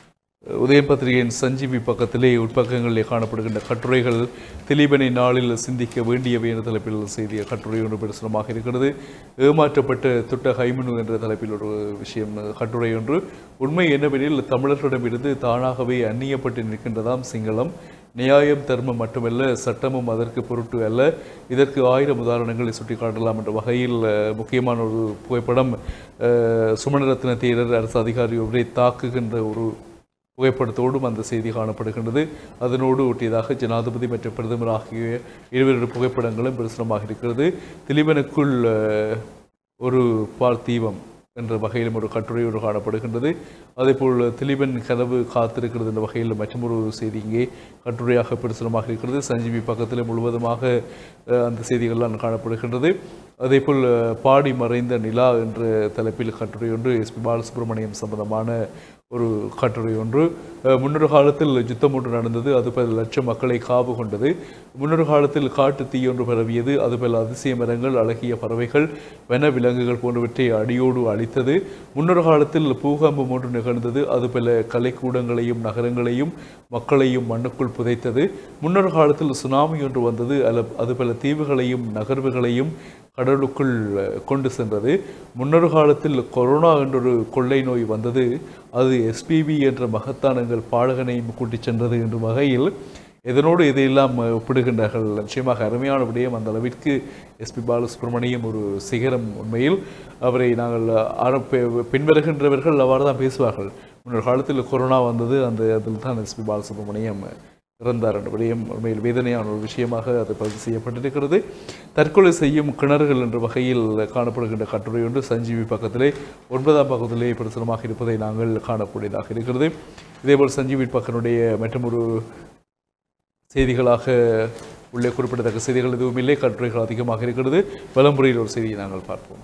உதயன் பத்திரிகையின் சஞ்சீவி பக்கத்திலே உட்பக்கங்களிலே காணப்படுகின்ற கட்டுரைகள் திலீபனை நாளில் சிந்திக்க வேண்டியவை என்ற தலைப்பில் செய்திய கட்டுரை ஒன்று பிரசுரமாக இருக்கிறது ஏமாற்றப்பட்ட துட்ட ஹைமனு என்ற தலைப்பில் ஒரு விஷயம் கட்டுரை ஒன்று உண்மை என்னவெனில் தமிழர்களிடமிருந்து தானாகவே அந்நியப்பட்டு நிற்கின்றதாம் சிங்களம் நியாயம் தர்மம் மட்டுமல்ல சட்டமும் அதற்கு பொருட்டு அல்ல இதற்கு ஆயிரம் உதாரணங்களை சுட்டிக்காட்டலாம் என்ற வகையில் அஹ், முக்கியமான ஒரு புகைப்படம் அஹ், சுமணரத்ன தேரர் அரசு அதிகாரி ஒன்றை தாக்குகின்ற ஒரு புகைப்படத்தோடும் அந்த செய்தி காணப்படுகின்றது அதனோடு ஒட்டியதாக ஜனாதிபதி மற்றும் பிரதமர் ஆகிய இருவருடைய புகைப்படங்களும் பிரசுரமாக இருக்கிறது திலீபனுக்குள் அஹ், ஒரு பால் தீபம் என்ற வகையிலும் ஒரு கட்டுரையோடு காணப்படுகின்றது அதேபோல் திலீபன் கனவு காத்திருக்கிறது என்ற வகையில் மற்றொரு செய்தி இங்கே கட்டுரையாக பிரசுரமாக இருக்கிறது சஞ்சீவி பக்கத்தில் முழுவதுமாக அஹ், அந்த செய்திகள்லாம் காணப்படுகின்றது அதேபோல் அஹ், பாடி மறைந்த நிலா என்ற தலைப்பில் கட்டுரை ஒன்று எஸ்பி பாலசுப்ரமணியம் சம்பந்தமான ஒரு கட்டுரை ஒன்று அஹ், முன்னொரு காலத்தில் யுத்தம் ஒன்று நடந்தது அது பல லட்சம் மக்களை காவு கொண்டது முன்னொரு காலத்தில் காட்டு தீயொன்று பரவியது அது பல அதிசய மரங்கள் அழகிய பறவைகள் வன விலங்குகள் போன்றவற்றை அடியோடு அழித்தது முன்னொரு காலத்தில் பூகம்பம் ஒன்று நிகழ்ந்தது அது பல கலைக்கூடங்களையும் நகரங்களையும் மக்களையும் மண்ணுக்குள் புதைத்தது முன்னொரு காலத்தில் சுனாமி ஒன்று வந்தது அல்ல அது பல தீவுகளையும் நகர்வுகளையும் கடலுக்குள் அஹ், கொண்டு சென்றது முன்னொரு காலத்தில் கொரோனா என்றொரு கொள்ளை நோய் வந்தது அது எஸ்பிபி என்ற மகத்தான எங்கள் பாடகனையும் கூட்டிச் சென்றது என்ற வகையில் இதனோடு இதையெல்லாம் அஹ், ஒப்பிடுகின்றார்கள் நிச்சயமாக அருமையான விடயம் அந்த அளவிற்கு எஸ்பி பாலசுப்ரமணியம் ஒரு சிகரம் உண்மையில் அவரை நாங்கள் ஆர- பெ- பின்வருகின்றவர்கள் அவ்வாறு தான் பேசுவார்கள் முன்னொரு காலத்தில் கொரோனா வந்தது அந்த அதில் தான் எஸ்பி பாலசுப்ரமணியம் இறந்தார் என்ற விடயம் உண்மையில் வேதனையான ஒரு விஷயமாக அது பதிவு செய்யப்பட்டிருக்கிறது தற்கொலை செய்யும் கிணறுகள் என்ற வகையில் காணப்படுகின்ற கட்டுரை ஒன்று சஞ்சீவி பக்கத்திலே ஒன்பதாம் பக்கத்திலே பிரசுரமாக இருப்பதை நாங்கள் காணக்கூடியதாக இருக்கிறது இதேபோல் சஞ்சீவி பக்கனுடைய மற்றொரு செய்திகளாக உள்ளே குறிப்பிடத்தக்க செய்திகள் எதுவும் இல்லை கட்டுரைகள் அதிகமாக இருக்கிறது வலம்புரியில் ஒரு செய்தியை நாங்கள் பார்ப்போம்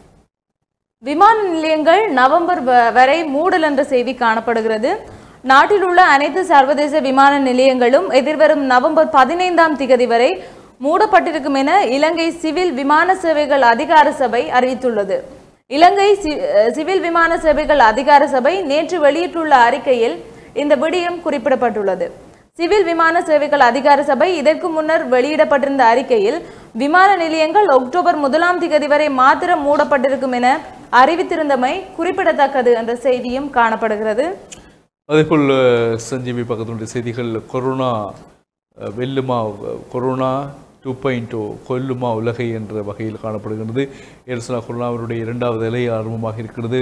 விமான நிலையங்கள் நவம்பர் வ- வரை மூடல் என்ற செய்தி காணப்படுகிறது நாட்டில் உள்ள அனைத்து சர்வதேச விமான நிலையங்களும் எதிர்வரும் நவம்பர் பதினைந்தாம் திகதி வரை மூடப்பட்டிருக்கும் என இலங்கை சிவில் விமான சேவைகள் அதிகார சபை அறிவித்துள்ளது இலங்கை சி- அஹ் சிவில் விமான சேவைகள் அதிகார சபை நேற்று வெளியிட்டுள்ள அறிக்கையில் இந்த விடயம் குறிப்பிடப்பட்டுள்ளது சிவில் விமான சேவைகள் அதிகார சபை இதற்கு முன்னர் வெளியிடப்பட்டிருந்த அறிக்கையில் விமான நிலையங்கள் அக்டோபர் முதலாம் திகதி வரை மாத்திரம் மூடப்பட்டிருக்கும் என அறிவித்திருந்தமை குறிப்பிடத்தக்கது என்ற செய்தியும் காணப்படுகிறது அதேபோல் அஹ், சஞ்சீவி பக்கத்தினுடைய செய்திகள் கொரோனா அஹ், வெல்லுமா அஹ், கொரோனா டூ பாயிண்ட் கொல்லுமா உலகை என்ற வகையில் காணப்படுகிறது ஏர்சனா கொரோனாவினுடைய இரண்டாவது அலை ஆரம்பமாக இருக்கிறது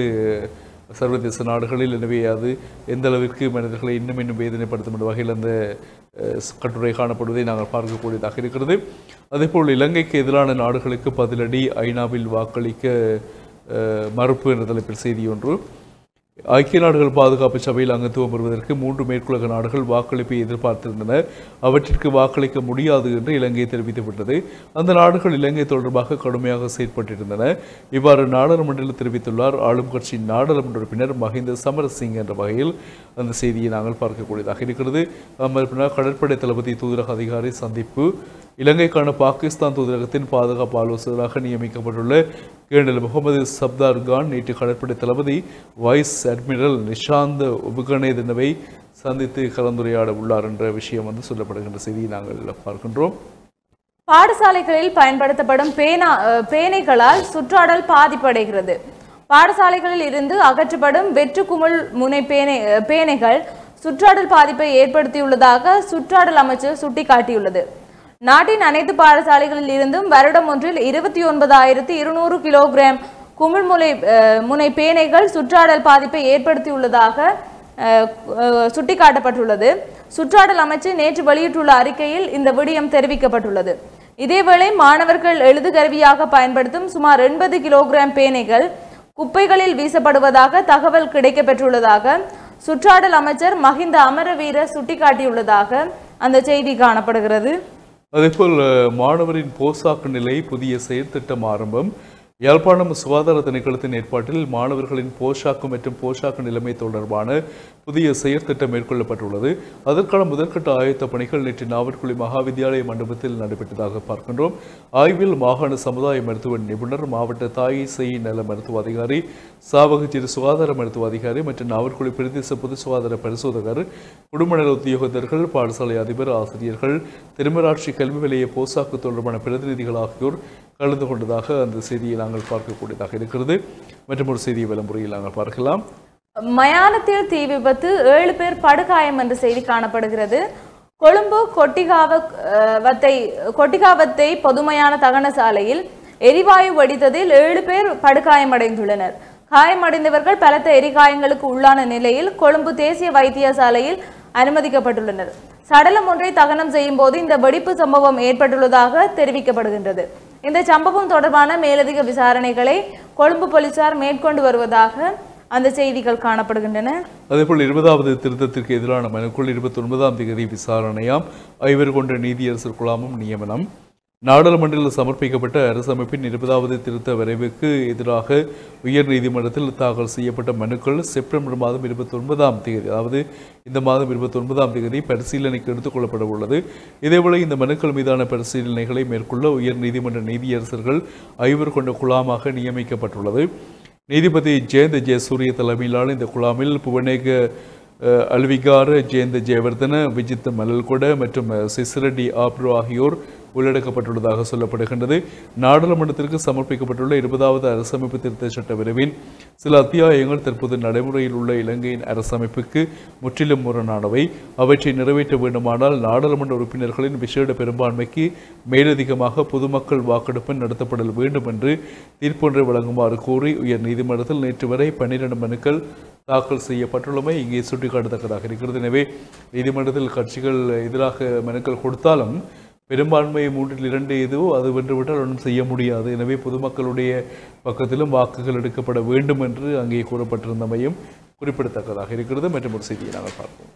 சர்வதேச நாடுகளில் எனவே அது எந்த அளவிற்கு மனிதர்களை இன்னும் இன்னும் வேதனைப்படுத்தும் என்ற வகையில் அந்த அஹ், கட்டுரை காணப்படுவதை நாங்கள் பார்க்கக்கூடியதாக இருக்கிறது அதேபோல் இலங்கைக்கு எதிரான நாடுகளுக்கு பதிலடி ஐநாவில் வாக்களிக்க அஹ், மறுப்பு என்ற தலைப்பில் செய்தி ஒன்று ஐக்கிய நாடுகள் பாதுகாப்பு சபையில் அங்கத்துவம் பெறுவதற்கு மூன்று மேற்குலக நாடுகள் வாக்களிப்பை எதிர்பார்த்திருந்தன அவற்றிற்கு வாக்களிக்க முடியாது என்று இலங்கை தெரிவித்துவிட்டது அந்த நாடுகள் இலங்கை தொடர்பாக கடுமையாக செயற்பட்டிருந்தன இவ்வாறு நாடாளுமன்றத்தில் தெரிவித்துள்ளார் ஆளும் கட்சியின் நாடாளுமன்ற உறுப்பினர் மஹிந்த சமரசிங் என்ற வகையில் அந்த செய்தியை நாங்கள் பார்க்கக்கூடியதாக இருக்கிறது அமர்ப்பினர் கடற்படை தளபதி தூதரக அதிகாரி சந்திப்பு இலங்கைக்கான பாகிஸ்தான் தூதரகத்தின் பாதுகாப்பு ஆலோசகராக நியமிக்கப்பட்டுள்ள கேர்னல் முகமது சப்தார் கான் நேற்று கடற்படை தளபதி வைஸ் அட்மிரல் நிஷாந்த் உபகணேதனவை சந்தித்து கலந்துரையாட உள்ளார் என்ற விஷயம் வந்து சொல்லப்படுகின்ற செய்தியை நாங்கள் பார்க்கின்றோம் பாடசாலைகளில் பயன்படுத்தப்படும் பேனா அஹ், பேனைகளால் சுற்றாடல் பாதிப்படைகிறது பாடசாலைகளில் இருந்து அகற்றப்படும் வெற்று குமிழ் முனை பேனை அஹ், பேனைகள் சுற்றாடல் பாதிப்பை ஏற்படுத்தியுள்ளதாக சுற்றாடல் அமைச்சர் சுட்டிக்காட்டியுள்ளது நாட்டின் அனைத்து பாடசாலைகளில் இருந்தும் வருடம் ஒன்றில் இருபத்தி ஒன்பதாயிரத்தி இருநூறு கிலோகிராம் குமிழ்முனை அஹ், முனை பேனைகள் சுற்றாடல் பாதிப்பை ஏற்படுத்தியுள்ளதாக அஹ், அஹ், சுட்டிக்காட்டப்பட்டுள்ளது சுற்றாடல் அமைச்சர் நேற்று வெளியிட்டுள்ள அறிக்கையில் இந்த விடயம் தெரிவிக்கப்பட்டுள்ளது இதேவேளை மாணவர்கள் எழுதுகருவியாக பயன்படுத்தும் சுமார் எண்பது கிலோகிராம் பேனைகள் குப்பைகளில் வீசப்படுவதாக தகவல் கிடைக்கப்பெற்றுள்ளதாக சுற்றாடல் அமைச்சர் மஹிந்த அமரவீர சுட்டிக்காட்டியுள்ளதாக அந்த செய்தி காணப்படுகிறது அதேபோல் அஹ், மாணவரின் போசாக்கு நிலை புதிய செயற்திட்டம் ஆரம்பம் யாழ்ப்பாணம் சுகாதார திணைக்களத்தின் ஏற்பாட்டில் மாணவர்களின் போஷாக்கு மற்றும் போஷாக்கு நிலைமை தொடர்பான புதிய செயற்திட்டம் மேற்கொள்ளப்பட்டுள்ளது அதற்கான முதற்கட்ட ஆயத்த பணிகள் நேற்று நாவற்குழி மகாவித்யாலய மண்டபத்தில் நடைபெற்றதாக பார்க்கின்றோம் ஆய்வில் மாகாண சமுதாய மருத்துவ நிபுணர் மாவட்ட தாய் செய் நல மருத்துவ அதிகாரி சாவகச்சிறு சுகாதார மருத்துவ அதிகாரி மற்றும் நாவற்குழி பிரதேச பொது சுகாதார பரிசோதகர் குடும்ப நல உத்தியோகத்தர்கள் பாடசாலை அதிபர் ஆசிரியர்கள் திருமராட்சி கல்வி நிலைய போசாக்கு தொடர்பான பிரதிநிதிகள் ஆகியோர் கலந்து கொண்டதாக அந்த செய்தியை நாங்கள் பார்க்கக்கூடியதாக இருக்கிறது மற்றும் ஒரு செய்தியை விளம்புரையில் நாங்கள் பார்க்கலாம் மயானத்தில் தீ விபத்து ஏழு பேர் படுகாயம் என்ற செய்தி காணப்படுகிறது கொழும்பு கொட்டிகாவத்தை கொட்டிகாவத்தை பொதுமையான தகன சாலையில் எரிவாயு வெடித்ததில் ஏழு பேர் படுகாயமடைந்துள்ளனர் காயமடைந்தவர்கள் பலத்த எரிகாயங்களுக்கு உள்ளான நிலையில் கொழும்பு தேசிய வைத்தியசாலையில் அனுமதிக்கப்பட்டுள்ளனர் சடலம் ஒன்றை தகனம் செய்யும் போது இந்த வெடிப்பு சம்பவம் ஏற்பட்டுள்ளதாக தெரிவிக்கப்படுகின்றது இந்த சம்பவம் தொடர்பான மேலதிக விசாரணைகளை கொழும்பு போலீசார் மேற்கொண்டு வருவதாக அந்த செய்திகள் காணப்படுகின்றன அதேபோல் இருபதாவது திருத்தத்திற்கு எதிரான மனுக்குள் இருபத்தி ஒன்பதாம் தேதி விசாரணையாம் ஐவர் கொண்ட நீதியரசர் குழாமும் நியமனம் நாடாளுமன்றத்தில் சமர்ப்பிக்கப்பட்ட அரசமைப்பின் இருபதாவது திருத்த வரைவுக்கு எதிராக உயர் நீதிமன்றத்தில் தாக்கல் செய்யப்பட்ட மனுக்கள் செப்டம்பர் மாதம் இருபத்தி ஒன்பதாம் தேதி அதாவது இந்த மாதம் இருபத்தி ஒன்பதாம் தேதி பரிசீலனைக்கு எடுத்துக் கொள்ளப்பட உள்ளது இதேவேளை இந்த மனுக்கள் மீதான பரிசீலனைகளை மேற்கொள்ள உயர் நீதிமன்ற நீதியரசர்கள் ஐவர் கொண்ட குழாமாக நியமிக்கப்பட்டுள்ளது நீதிபதி ஜெயந்த ஜெயசூரிய தலைமையிலான இந்த குழாமில் புவனேக அஹ், அல்விகார ஜெயந்த ஜெயவர்தன விஜித் மலல்கொட மற்றும் அஹ், சிசிரடி ஆப்ரோ ஆகியோர் உள்ளடக்கப்பட்டுள்ளதாக சொல்லப்படுகின்றது நாடாளுமன்றத்திற்கு சமர்ப்பிக்கப்பட்டுள்ள இருபதாவது அரசமைப்பு திருத்த சட்ட விரைவின் சில அத்தியாயங்கள் தற்போது நடைமுறையில் உள்ள இலங்கையின் அரசமைப்புக்கு முற்றிலும் முரணானவை அவற்றை நிறைவேற்ற வேண்டுமானால் நாடாளுமன்ற உறுப்பினர்களின் விசேட பெரும்பான்மைக்கு மேலதிகமாக பொதுமக்கள் வாக்கெடுப்பு நடத்தப்படல் வேண்டும் என்று தீர்ப்பொன்றை வழங்குமாறு கோரி உயர் நீதிமன்றத்தில் நேற்று வரை பன்னிரண்டு மனுக்கள் தாக்கல் செய்யப்பட்டுள்ளமை இங்கே சுட்டிக்காட்டத்தக்கதாக இருக்கிறது எனவே நீதிமன்றத்தில் கட்சிகள் எதிராக மனுக்கள் கொடுத்தாலும் பெரும்பான்மை மூன்றில் இரண்டு எதுவோ அது வென்றுவிட்டால் ஒன்றும் செய்ய முடியாது எனவே பொதுமக்களுடைய பக்கத்திலும் வாக்குகள் எடுக்கப்பட வேண்டும் என்று அங்கே கூறப்பட்டிருந்தமையும் குறிப்பிடத்தக்கதாக இருக்கிறது மற்றும் ஒரு செய்தியை நாங்கள் பார்ப்போம்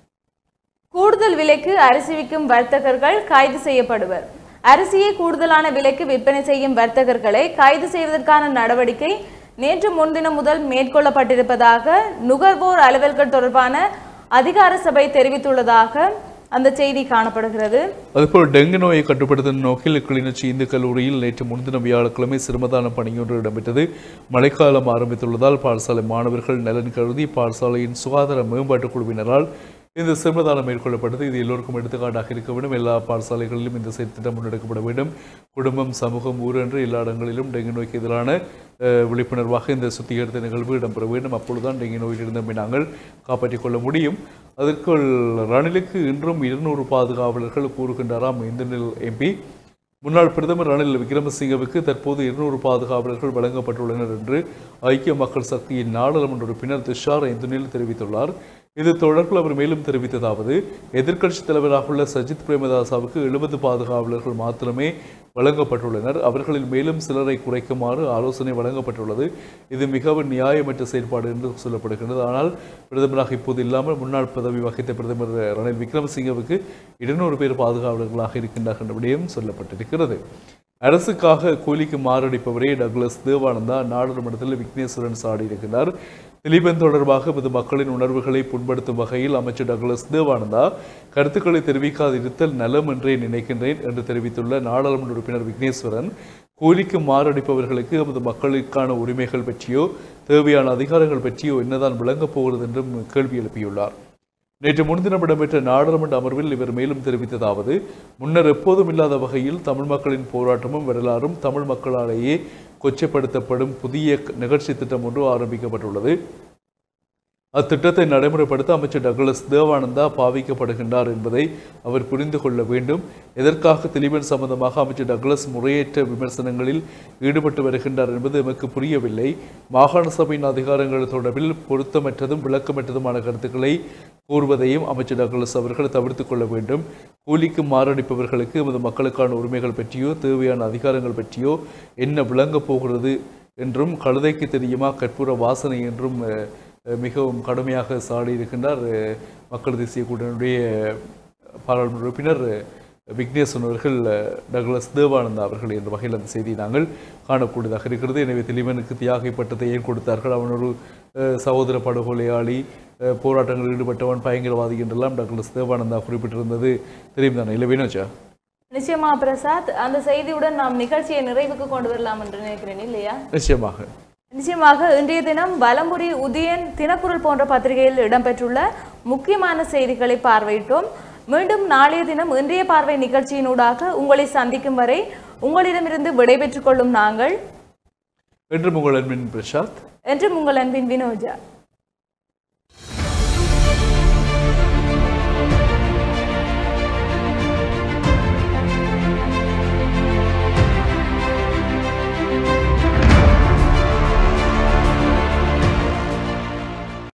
கூடுதல் விலைக்கு அரிசி விற்கும் வர்த்தகர்கள் கைது செய்யப்படுவர் அரிசியை கூடுதலான விலைக்கு விற்பனை செய்யும் வர்த்தகர்களை கைது செய்வதற்கான நடவடிக்கை நேற்று முன்தினம் முதல் மேற்கொள்ளப்பட்டிருப்பதாக நுகர்வோர் அலுவல்கள் தொடர்பான அதிகார சபை தெரிவித்துள்ளதாக அந்த செய்தி காணப்படுகிறது அதுபோல் டெங்கு நோயை கட்டுப்படுத்தும் நோக்கில் கிளிநொச்சி இந்து கல்லூரியில் நேற்று முன்தினம் வியாழக்கிழமை சிரமதான பணியொன்று இடம்பெற்றது மழைக்காலம் ஆரம்பித்துள்ளதால் பாடசாலை மாணவர்கள் நலன் கருதி பாடசாலையின் சுகாதார மேம்பாட்டுக் குழுவினரால் இந்த சிரமதானம் மேற்கொள்ளப்பட்டது இது எல்லோருக்கும் எடுத்துக்காட்டாக இருக்க வேண்டும் எல்லா பாடசாலைகளிலும் இந்த செயற்திட்டம் முன்னெடுக்கப்பட வேண்டும் குடும்பம் சமூகம் ஊர் என்று எல்லா இடங்களிலும் டெங்கு நோய்க்கு எதிரான அஹ், விழிப்புணர்வாக இந்த சுத்திகரித்த நிகழ்வு இடம்பெற வேண்டும் அப்பொழுதுதான் டெங்கு நோயிலிருந்து நம்மை நாங்கள் காப்பாற்றிக் கொள்ள முடியும் அதற்குள் ரணிலுக்கு இன்றும் இருநூறு பாதுகாவலர்கள் கூறுகின்றாராம் இந்திரனில் எம்பி முன்னாள் பிரதமர் ரணில் விக்ரமசிங்கவுக்கு தற்போது இருநூறு பாதுகாவலர்கள் வழங்கப்பட்டுள்ளனர் என்று ஐக்கிய மக்கள் சக்தியின் நாடாளுமன்ற உறுப்பினர் துஷார் இந்துனில் தெரிவித்துள்ளார் இது தொடர்பில் அவர் மேலும் தெரிவித்ததாவது எதிர்க்கட்சித் தலைவராக உள்ள சஜித் பிரேமதாசாவுக்கு எழுபது பாதுகாவலர்கள் மாத்திரமே வழங்கப்பட்டுள்ளனர் அவர்களில் மேலும் சிலரை குறைக்குமாறு ஆலோசனை வழங்கப்பட்டுள்ளது இது மிகவும் நியாயமற்ற செயல்பாடு என்று சொல்லப்படுகின்றது ஆனால் பிரதமராக இப்போது இல்லாமல் முன்னாள் பதவி வகித்த பிரதமர் ரணில் விக்ரமசிங்கவுக்கு இருநூறு பேர் பாதுகாவலர்களாக இருக்கின்றார் என்ற விடயம் சொல்லப்பட்டிருக்கிறது அரசுக்காக கூலிக்கு மாரடிப்பவரே டக்ளஸ் தேவானந்தா நாடாளுமன்றத்தில் விக்னேஸ்வரன் சாடியிருக்கிறார் திலீபன் தொடர்பாக பொது மக்களின் உணர்வுகளை புண்படுத்தும் வகையில் அமைச்சர் டக்ளஸ் தேவானந்தா கருத்துக்களை தெரிவிக்காதிருத்தல் நலம் என்றே நினைக்கின்றேன் என்று தெரிவித்துள்ள நாடாளுமன்ற உறுப்பினர் விக்னேஸ்வரன் கூலிக்கு மாரடிப்பவர்களுக்கு நமது மக்களுக்கான உரிமைகள் பற்றியோ தேவையான அதிகாரங்கள் பற்றியோ என்னதான் விளங்கப் போகிறது என்றும் கேள்வி எழுப்பியுள்ளார் நேற்று முன்தினம் இடம்பெற்ற நாடாளுமன்ற அமர்வில் இவர் மேலும் தெரிவித்ததாவது முன்னர் எப்போதும் இல்லாத வகையில் தமிழ் மக்களின் போராட்டமும் வரலாறும் தமிழ் மக்களாலேயே கொச்சைப்படுத்தப்படும் புதிய நிகழ்ச்சி திட்டம் ஒன்று ஆரம்பிக்கப்பட்டுள்ளது அத்திட்டத்தை நடைமுறைப்படுத்த அமைச்சர் டக்ளஸ் தேவானந்தா பாவிக்கப்படுகின்றார் என்பதை அவர் புரிந்து கொள்ள வேண்டும் எதற்காக திலீபன் சம்பந்தமாக அமைச்சர் டக்ளஸ் முறையற்ற விமர்சனங்களில் ஈடுபட்டு வருகின்றார் என்பது எமக்கு புரியவில்லை மாகாண சபையின் அதிகாரங்கள் தொடர்பில் பொருத்தமற்றதும் விளக்கமற்றதுமான கருத்துக்களை கூறுவதையும் அமைச்சர் டக்ளஸ் அவர்கள் தவிர்த்துக் கொள்ள வேண்டும் கூலிக்கு மாரடிப்பவர்களுக்கு எமது மக்களுக்கான உரிமைகள் பற்றியோ தேவையான அதிகாரங்கள் பற்றியோ என்ன விளங்கப் போகிறது என்றும் கழுதைக்கு தெரியுமா கற்பூர வாசனை என்றும் அஹ், அஹ், மிகவும் கடுமையாக சாடியிருக்கின்றார் அஹ், மக்கள் தேசிய கூட்டணியுடைய பாராளுமன்ற உறுப்பினர் அஹ், விக்னேஸ்வரன் அவர்கள் அஹ், டக்ளஸ் தேவானந்தா அவர்கள் என்ற வகையில் அந்த செய்தியை நாங்கள் காணக்கூடியதாக இருக்கிறது எனவே திலீபனுக்கு தியாகி பட்டத்தை ஏன் கொடுத்தார்கள் அவன் ஒரு அஹ், சகோதர படுகொலையாளி அஹ், போராட்டங்களில் ஈடுபட்டவன் பயங்கரவாதி என்றெல்லாம் டக்ளஸ் தேவானந்தா குறிப்பிட்டிருந்தது தெரியும் தானே இல்லை வினோஜா நிச்சயமா பிரசாத் அந்த செய்தியுடன் நாம் நிகழ்ச்சியை நிறைவுக்கு கொண்டு வரலாம் என்று நினைக்கிறேன் இல்லையா நிச்சயமாக நிச்சயமாக இன்றைய தினம் வலம்புரி உதயன் தினக்குரல் போன்ற பத்திரிகையில் இடம்பெற்றுள்ள முக்கியமான செய்திகளை பார்வையிட்டோம் மீண்டும் நாளைய தினம் இன்றைய பார்வை நிகழ்ச்சியினூடாக உங்களை சந்திக்கும் வரை உங்களிடமிருந்து விடைபெற்றுக் கொள்ளும் நாங்கள் என்று உங்கள் அன்பின் பிரசாத் என்றும் உங்கள் அன்பின் வினோஜா